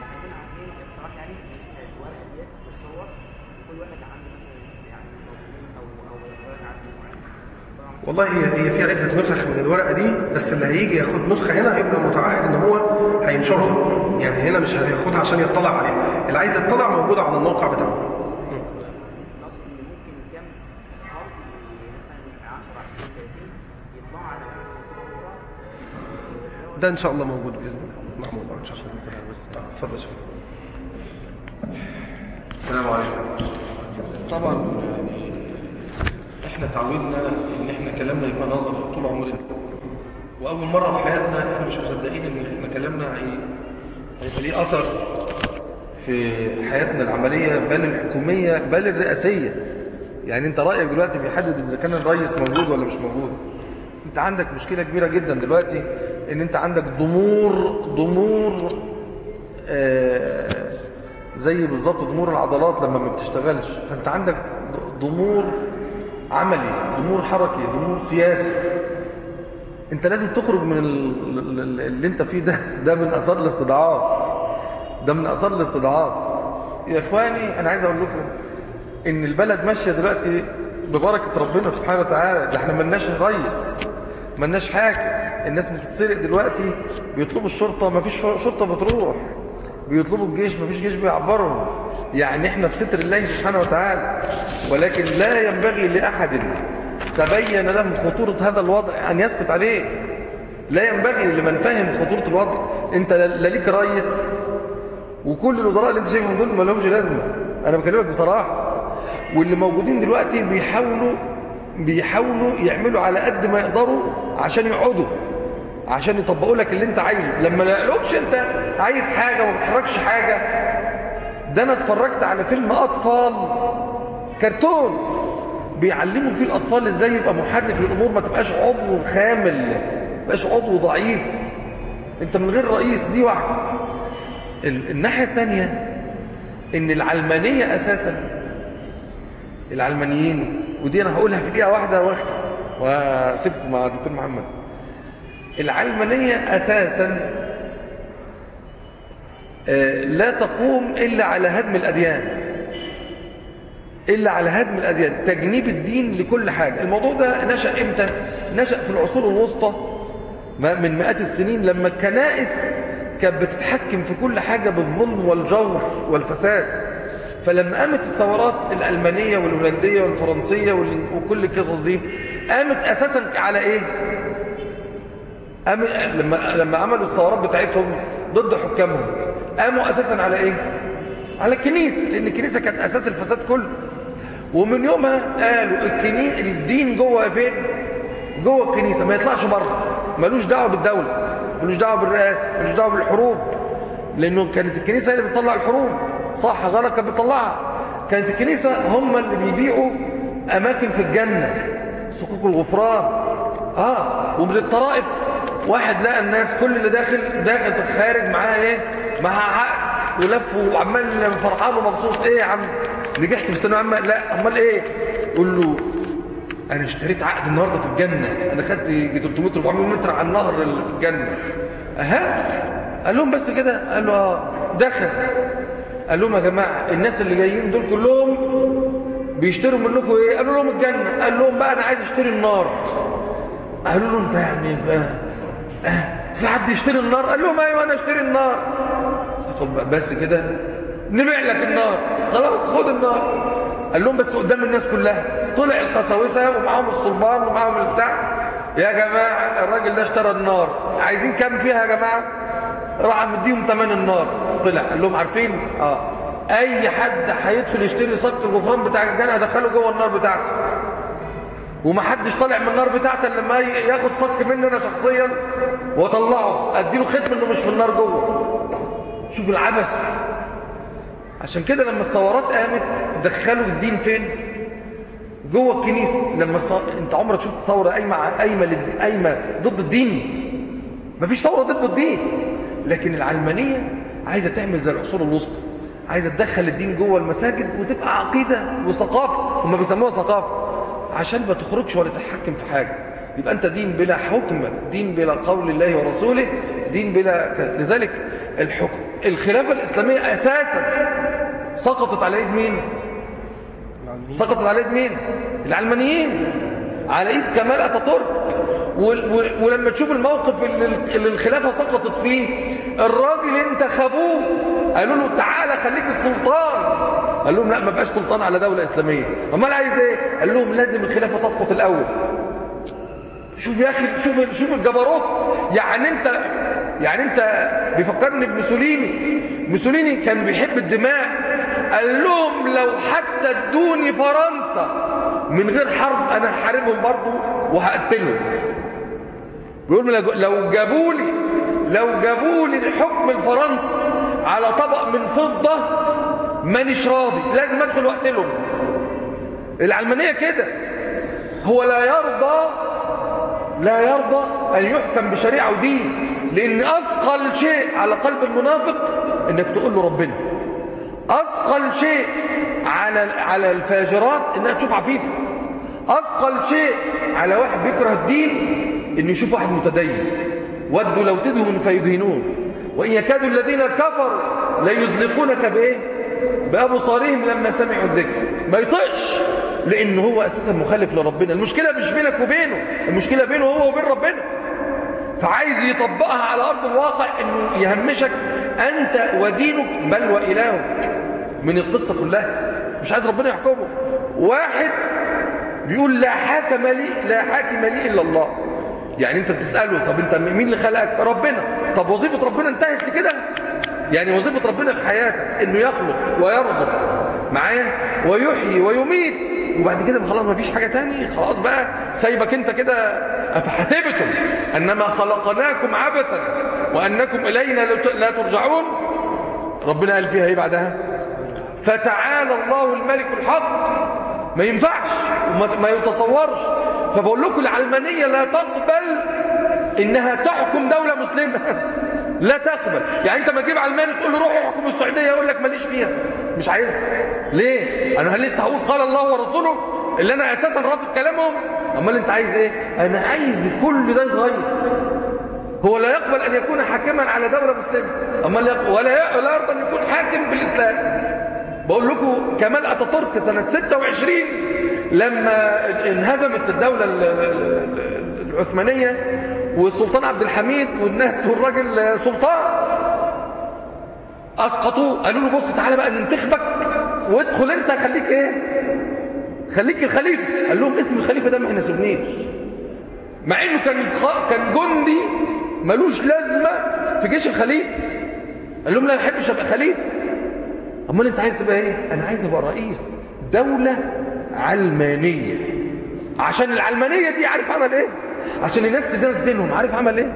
والله هي هي في عده نسخ من الورقه دي بس اللي هيجي ياخد نسخه هنا هيبقى متعهد ان هو هينشرها يعني هنا مش هياخدها عشان يطلع عليها اللي عايز يطلع موجوده على الموقع بتاعنا ده ان شاء الله موجود باذن الله محمود ان شاء الله طيب، اتفضل يا شيخ. السلام عليكم طبعا يعني احنا تعودنا ان احنا كلامنا يبقى نظر طول عمرنا واول مره في حياتنا احنا مش مصدقين ان احنا كلامنا هي هيبقى ليه اثر في حياتنا العملية بل الحكومية بل الرئاسية يعني انت رأيك دلوقتي بيحدد اذا كان الرئيس موجود ولا مش موجود انت عندك مشكلة كبيرة جدا دلوقتي ان انت عندك ضمور ضمور آه زي بالظبط ضمور العضلات لما ما بتشتغلش فانت عندك ضمور عملي ضمور حركي ضمور سياسي انت لازم تخرج من ال- ال- اللي انت فيه ده ده من اثار الاستضعاف ده من اثار الاستضعاف يا اخواني انا عايز اقول لكم ان البلد ماشيه دلوقتي ببركه ربنا سبحانه وتعالى ده احنا ملناش رئيس ملناش حاكم الناس بتتسرق دلوقتي بيطلبوا الشرطه ما فيش شرطه بتروح بيطلبوا الجيش ما فيش جيش بيعبرهم يعني احنا في ستر الله سبحانه وتعالى ولكن لا ينبغي لاحد تبين له خطوره هذا الوضع ان يسكت عليه لا ينبغي لمن فهم خطوره الوضع انت لا لا ليك رئيس وكل الوزراء اللي انت شايفهم دول ما لهمش لازمه انا بكلمك بصراحه واللي موجودين دلوقتي بيحاولوا بيحاولوا يعملوا على قد ما يقدروا عشان يقعدوا عشان يطبقوا لك اللي انت عايزه لما لا يقولكش انت عايز حاجة وما بتحركش حاجة ده انا اتفرجت على فيلم اطفال كرتون بيعلموا فيه الاطفال ازاي يبقى محرك للامور ما تبقاش عضو خامل ما تبقاش عضو ضعيف انت من غير رئيس دي واحده ال- الناحيه الثانيه ان العلمانيه اساسا العلمانيين ودي انا هقولها في دقيقه واحده واختم واسيبكم مع الدكتور محمد العلمانيه اساسا آه، لا تقوم الا على هدم الاديان إلا على هدم الأديان تجنيب الدين لكل حاجة الموضوع ده نشأ إمتى؟ نشأ في العصور الوسطى ما- من مئات السنين لما الكنائس كانت بتتحكم في كل حاجة بالظلم والجور والفساد فلما قامت الثورات الألمانية والهولندية والفرنسية وال- وكل القصص دي قامت أساسا على إيه؟ قام لما لما عملوا الثورات بتاعتهم ضد حكامهم قاموا أساسا على إيه؟ على الكنيسة لأن الكنيسة كانت أساس الفساد كله ومن يومها قالوا الكني... الدين جوه فين جوه الكنيسة ما يطلعش بره ملوش دعوة بالدولة ملوش دعوة بالرئاسة ملوش دعوة بالحروب لأنه كانت الكنيسة هي اللي بتطلع الحروب صح غلط كانت بتطلعها كانت الكنيسة هم اللي بيبيعوا أماكن في الجنة صكوك الغفران آه ومن الطرائف واحد لقى الناس كل اللي داخل داخل خارج معاه ايه معاه عقد ولف وعمال فرحان ومبسوط ايه يا عم نجحت في الثانويه العامه لا امال ايه قول له انا اشتريت عقد النهارده في الجنه انا خدت يجي 300 400 متر على النهر اللي في الجنه اها قال لهم بس كده قال له اه دخل قال لهم يا جماعه الناس اللي جايين دول كلهم بيشتروا منكم ايه قالوا لهم الجنه قال لهم بقى انا عايز اشتري النار قالوا له انت يعني بقى آه في حد يشتري النار قال لهم ايوه انا اشتري النار طب بس كده نبيع لك النار خلاص خد النار قال لهم بس قدام الناس كلها طلع القساوسه ومعاهم الصلبان ومعاهم البتاع يا جماعه الراجل ده اشترى النار عايزين كام فيها يا جماعه راح مديهم ثمن النار طلع قال لهم عارفين اه اي حد هيدخل يشتري صك الغفران بتاع الجنه هدخله جوه النار بتاعتي ومحدش طالع من النار بتاعته إلا لما ياخد صك مني انا شخصيا واطلعه اديله ختم انه مش في النار جوه شوف العبث عشان كده لما الثورات قامت دخلوا الدين فين جوه الكنيسه لما الص... انت عمرك شفت ثوره قايمه قايمه للد... قايمه ضد الدين مفيش ثوره ضد الدين لكن العلمانيه عايزه تعمل زي العصور الوسطى عايزه تدخل الدين جوه المساجد وتبقى عقيده وثقافه هم بيسموها ثقافه عشان ما تخرجش ولا تتحكم في حاجه يبقى انت دين بلا حكم دين بلا قول الله ورسوله دين بلا لذلك الحكم الخلافه الاسلاميه اساسا سقطت على ايد مين سقطت على ايد مين العلمانيين على ايد كمال اتاتورك وال- وال- ولما تشوف الموقف اللي اللي الخلافه سقطت فيه الراجل انتخبوه قالوا له تعالى خليك السلطان قال لهم لا ما بقاش سلطان على دوله اسلاميه امال عايز ايه قال لهم لازم الخلافه تسقط الاول شوف يا اخي شوف شوف الجبروت يعني انت يعني انت بيفكرني بموسوليني موسوليني كان بيحب الدماء قال لهم لو حتى ادوني فرنسا من غير حرب انا هحاربهم برضه وهقتلهم بيقول لو- لو جابوا لي لو جابوا لي الحكم الفرنسي على طبق من فضه مانيش راضي لازم ادخل واقتلهم العلمانيه كده هو لا يرضى لا يرضى أن يحكم بشريعة ودين لأن أثقل شيء على قلب المنافق إنك تقول له ربنا أثقل شيء على على الفاجرات إنها تشوف عفيفة أثقل شيء على واحد بيكره الدين إنه يشوف واحد متدين ودوا لو تدهن فيدهنون وإن يكاد الذين كفروا ليزلقونك بإيه بأبصارهم لما سمعوا الذكر ما يطقش لأن هو أساسا مخالف لربنا المشكلة مش بينك وبينه المشكلة بينه هو وبين ربنا فعايز يطبقها على أرض الواقع أنه يهمشك أنت ودينك بل وإلهك من القصة كلها مش عايز ربنا يحكمه واحد بيقول لا حاكم لي لا حاكم لي إلا الله يعني انت بتسأله طب انت مين اللي خلقك ربنا طب وظيفة ربنا انتهت لكده يعني وظيفة ربنا في حياتك انه يخلق ويرزق معايا ويحيي ويميت وبعد كده خلاص ما فيش حاجة تاني خلاص بقى سايبك انت كده أفحسبتم أنما خلقناكم عبثا وأنكم إلينا لا ترجعون ربنا قال فيها ايه بعدها فتعالى الله الملك الحق ما ينفعش وما ما يتصورش فبقول لكم العلمانية لا تقبل انها تحكم دولة مسلمة لا تقبل يعني انت ما تجيب علماني تقول له روح احكم السعودية يقول لك ماليش فيها مش عايزها ليه انا لسه هقول قال الله ورسوله اللي انا اساسا رافض كلامهم امال انت عايز ايه انا عايز كل ده يتغير هو لا يقبل ان يكون حاكما على دولة مسلمة امال يقبل ولا ولا يرضى ان يكون حاكم بالاسلام بقول لكم كمال اتاتورك سنة 26 لما انهزمت الدولة ال- ال- ال- العثمانية والسلطان عبد الحميد والناس والراجل سلطان اسقطوه قالوا له بص تعالى بقى ننتخبك وادخل انت خليك ايه خليك الخليفة قال لهم اسم الخليفة ده ما يناسبنيش مع انه كان خ- كان جندي ملوش لازمة في جيش الخليفة قال لهم لا ما احبش ابقى خليفة امال انت عايز تبقى ايه انا عايز ابقى رئيس دولة علمانية عشان العلمانية دي عارف عمل ايه عشان الناس الناس دينهم عارف عمل ايه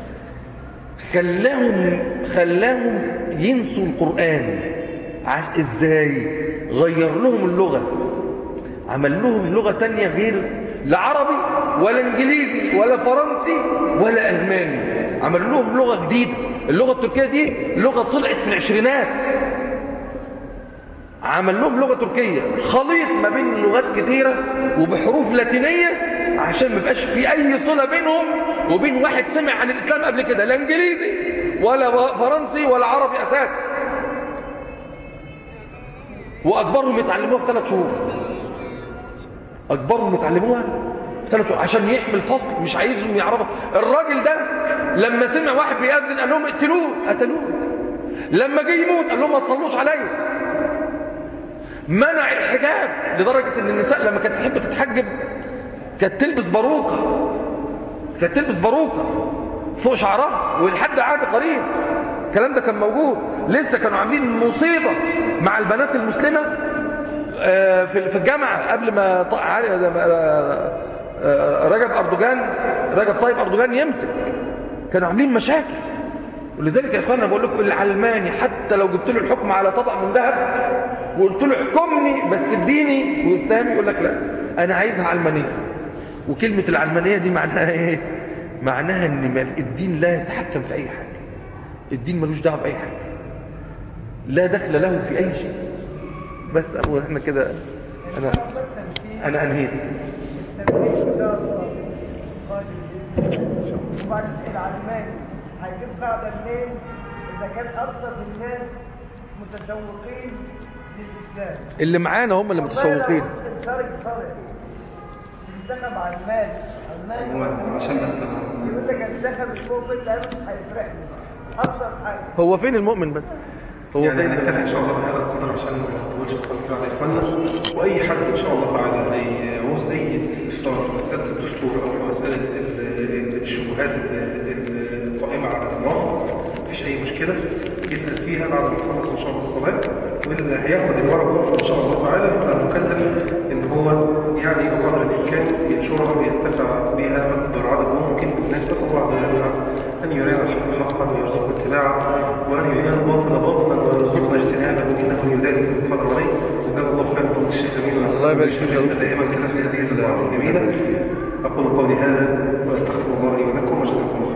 خلاهم خلاهم ينسوا القرآن عش... ازاي غير لهم اللغة عمل لهم لغة تانية غير لا عربي ولا انجليزي ولا فرنسي ولا الماني عمل لهم لغة جديدة اللغة التركية دي لغة طلعت في العشرينات عمل لهم لغة تركية خليط ما بين لغات كتيرة وبحروف لاتينية عشان ما يبقاش في أي صلة بينهم وبين واحد سمع عن الإسلام قبل كده لا إنجليزي ولا فرنسي ولا عربي أساسا وأكبرهم يتعلموها في ثلاث شهور أكبرهم يتعلموها في ثلاث شهور عشان يعمل فصل مش عايزهم يعرفوا الراجل ده لما سمع واحد بيأذن قال لهم اقتلوه قتلوه لما جه يموت قال لهم ما تصلوش عليا منع الحجاب لدرجة ان النساء لما كانت تحب تتحجب كانت تلبس باروكة كانت تلبس باروكة فوق شعرها ولحد عهد قريب الكلام ده كان موجود لسه كانوا عاملين مصيبة مع البنات المسلمة آه، في في الجامعة قبل ما ط- علي- آه، آه، رجب أردوغان رجب طيب أردوغان يمسك كانوا عاملين مشاكل ولذلك يا اخوانا بقول لكم العلماني حتى لو جبت له الحكم على طبق من ذهب وقلت له احكمني بس بديني واسلامي يقول لك لا انا عايزها علمانيه وكلمه العلمانيه دي معناها ايه معناها ان ما- الدين لا يتحكم في اي حاجه الدين ملوش دعوه باي حاجه لا دخل له في اي شيء بس ابو احنا كده انا انا انهيت وبعدين العلماني هيجيب قاعدة منين إذا كان أكثر الناس متشوقين للإسلام اللي معانا هم اللي متشوقين خارج صالح منتخب علماني علماني عشان بس يقول لك انتخب المؤمن ده هيفرحني أبسط حاجة هو فين المؤمن بس هو يعني فين نكتفي ان شاء الله بهذا القدر عشان ما نطولش الخلق على اخواننا واي حد ان شاء الله تعالى هيعوز اي استفسار في مساله الدستور او في مساله ال- ال- الشبهات ال- القائمه على الرفض مفيش اي مشكله يسال فيها بعد ما يخلص ان شاء الله الصلاه واللي هياخد الورقه ان شاء الله تعالى يبقى مكلف ان هو يعني بقدر الامكان ينشرها ويتفع بها اكبر عدد ممكن من الناس اسال الله عز وجل ان يرينا الحق حقا ويرزقنا اتباعه وان يرينا الباطل باطلا ويرزقنا اجتنابه انه ولي ذلك بالقدر عليه وجزا الله خيرا فضل الشيخ امين الله يبارك فيك يا دكتور. دائما كده في هذه المواضيع الجميله اقول قولي هذا واستغفر الله لي ولكم وجزاكم الله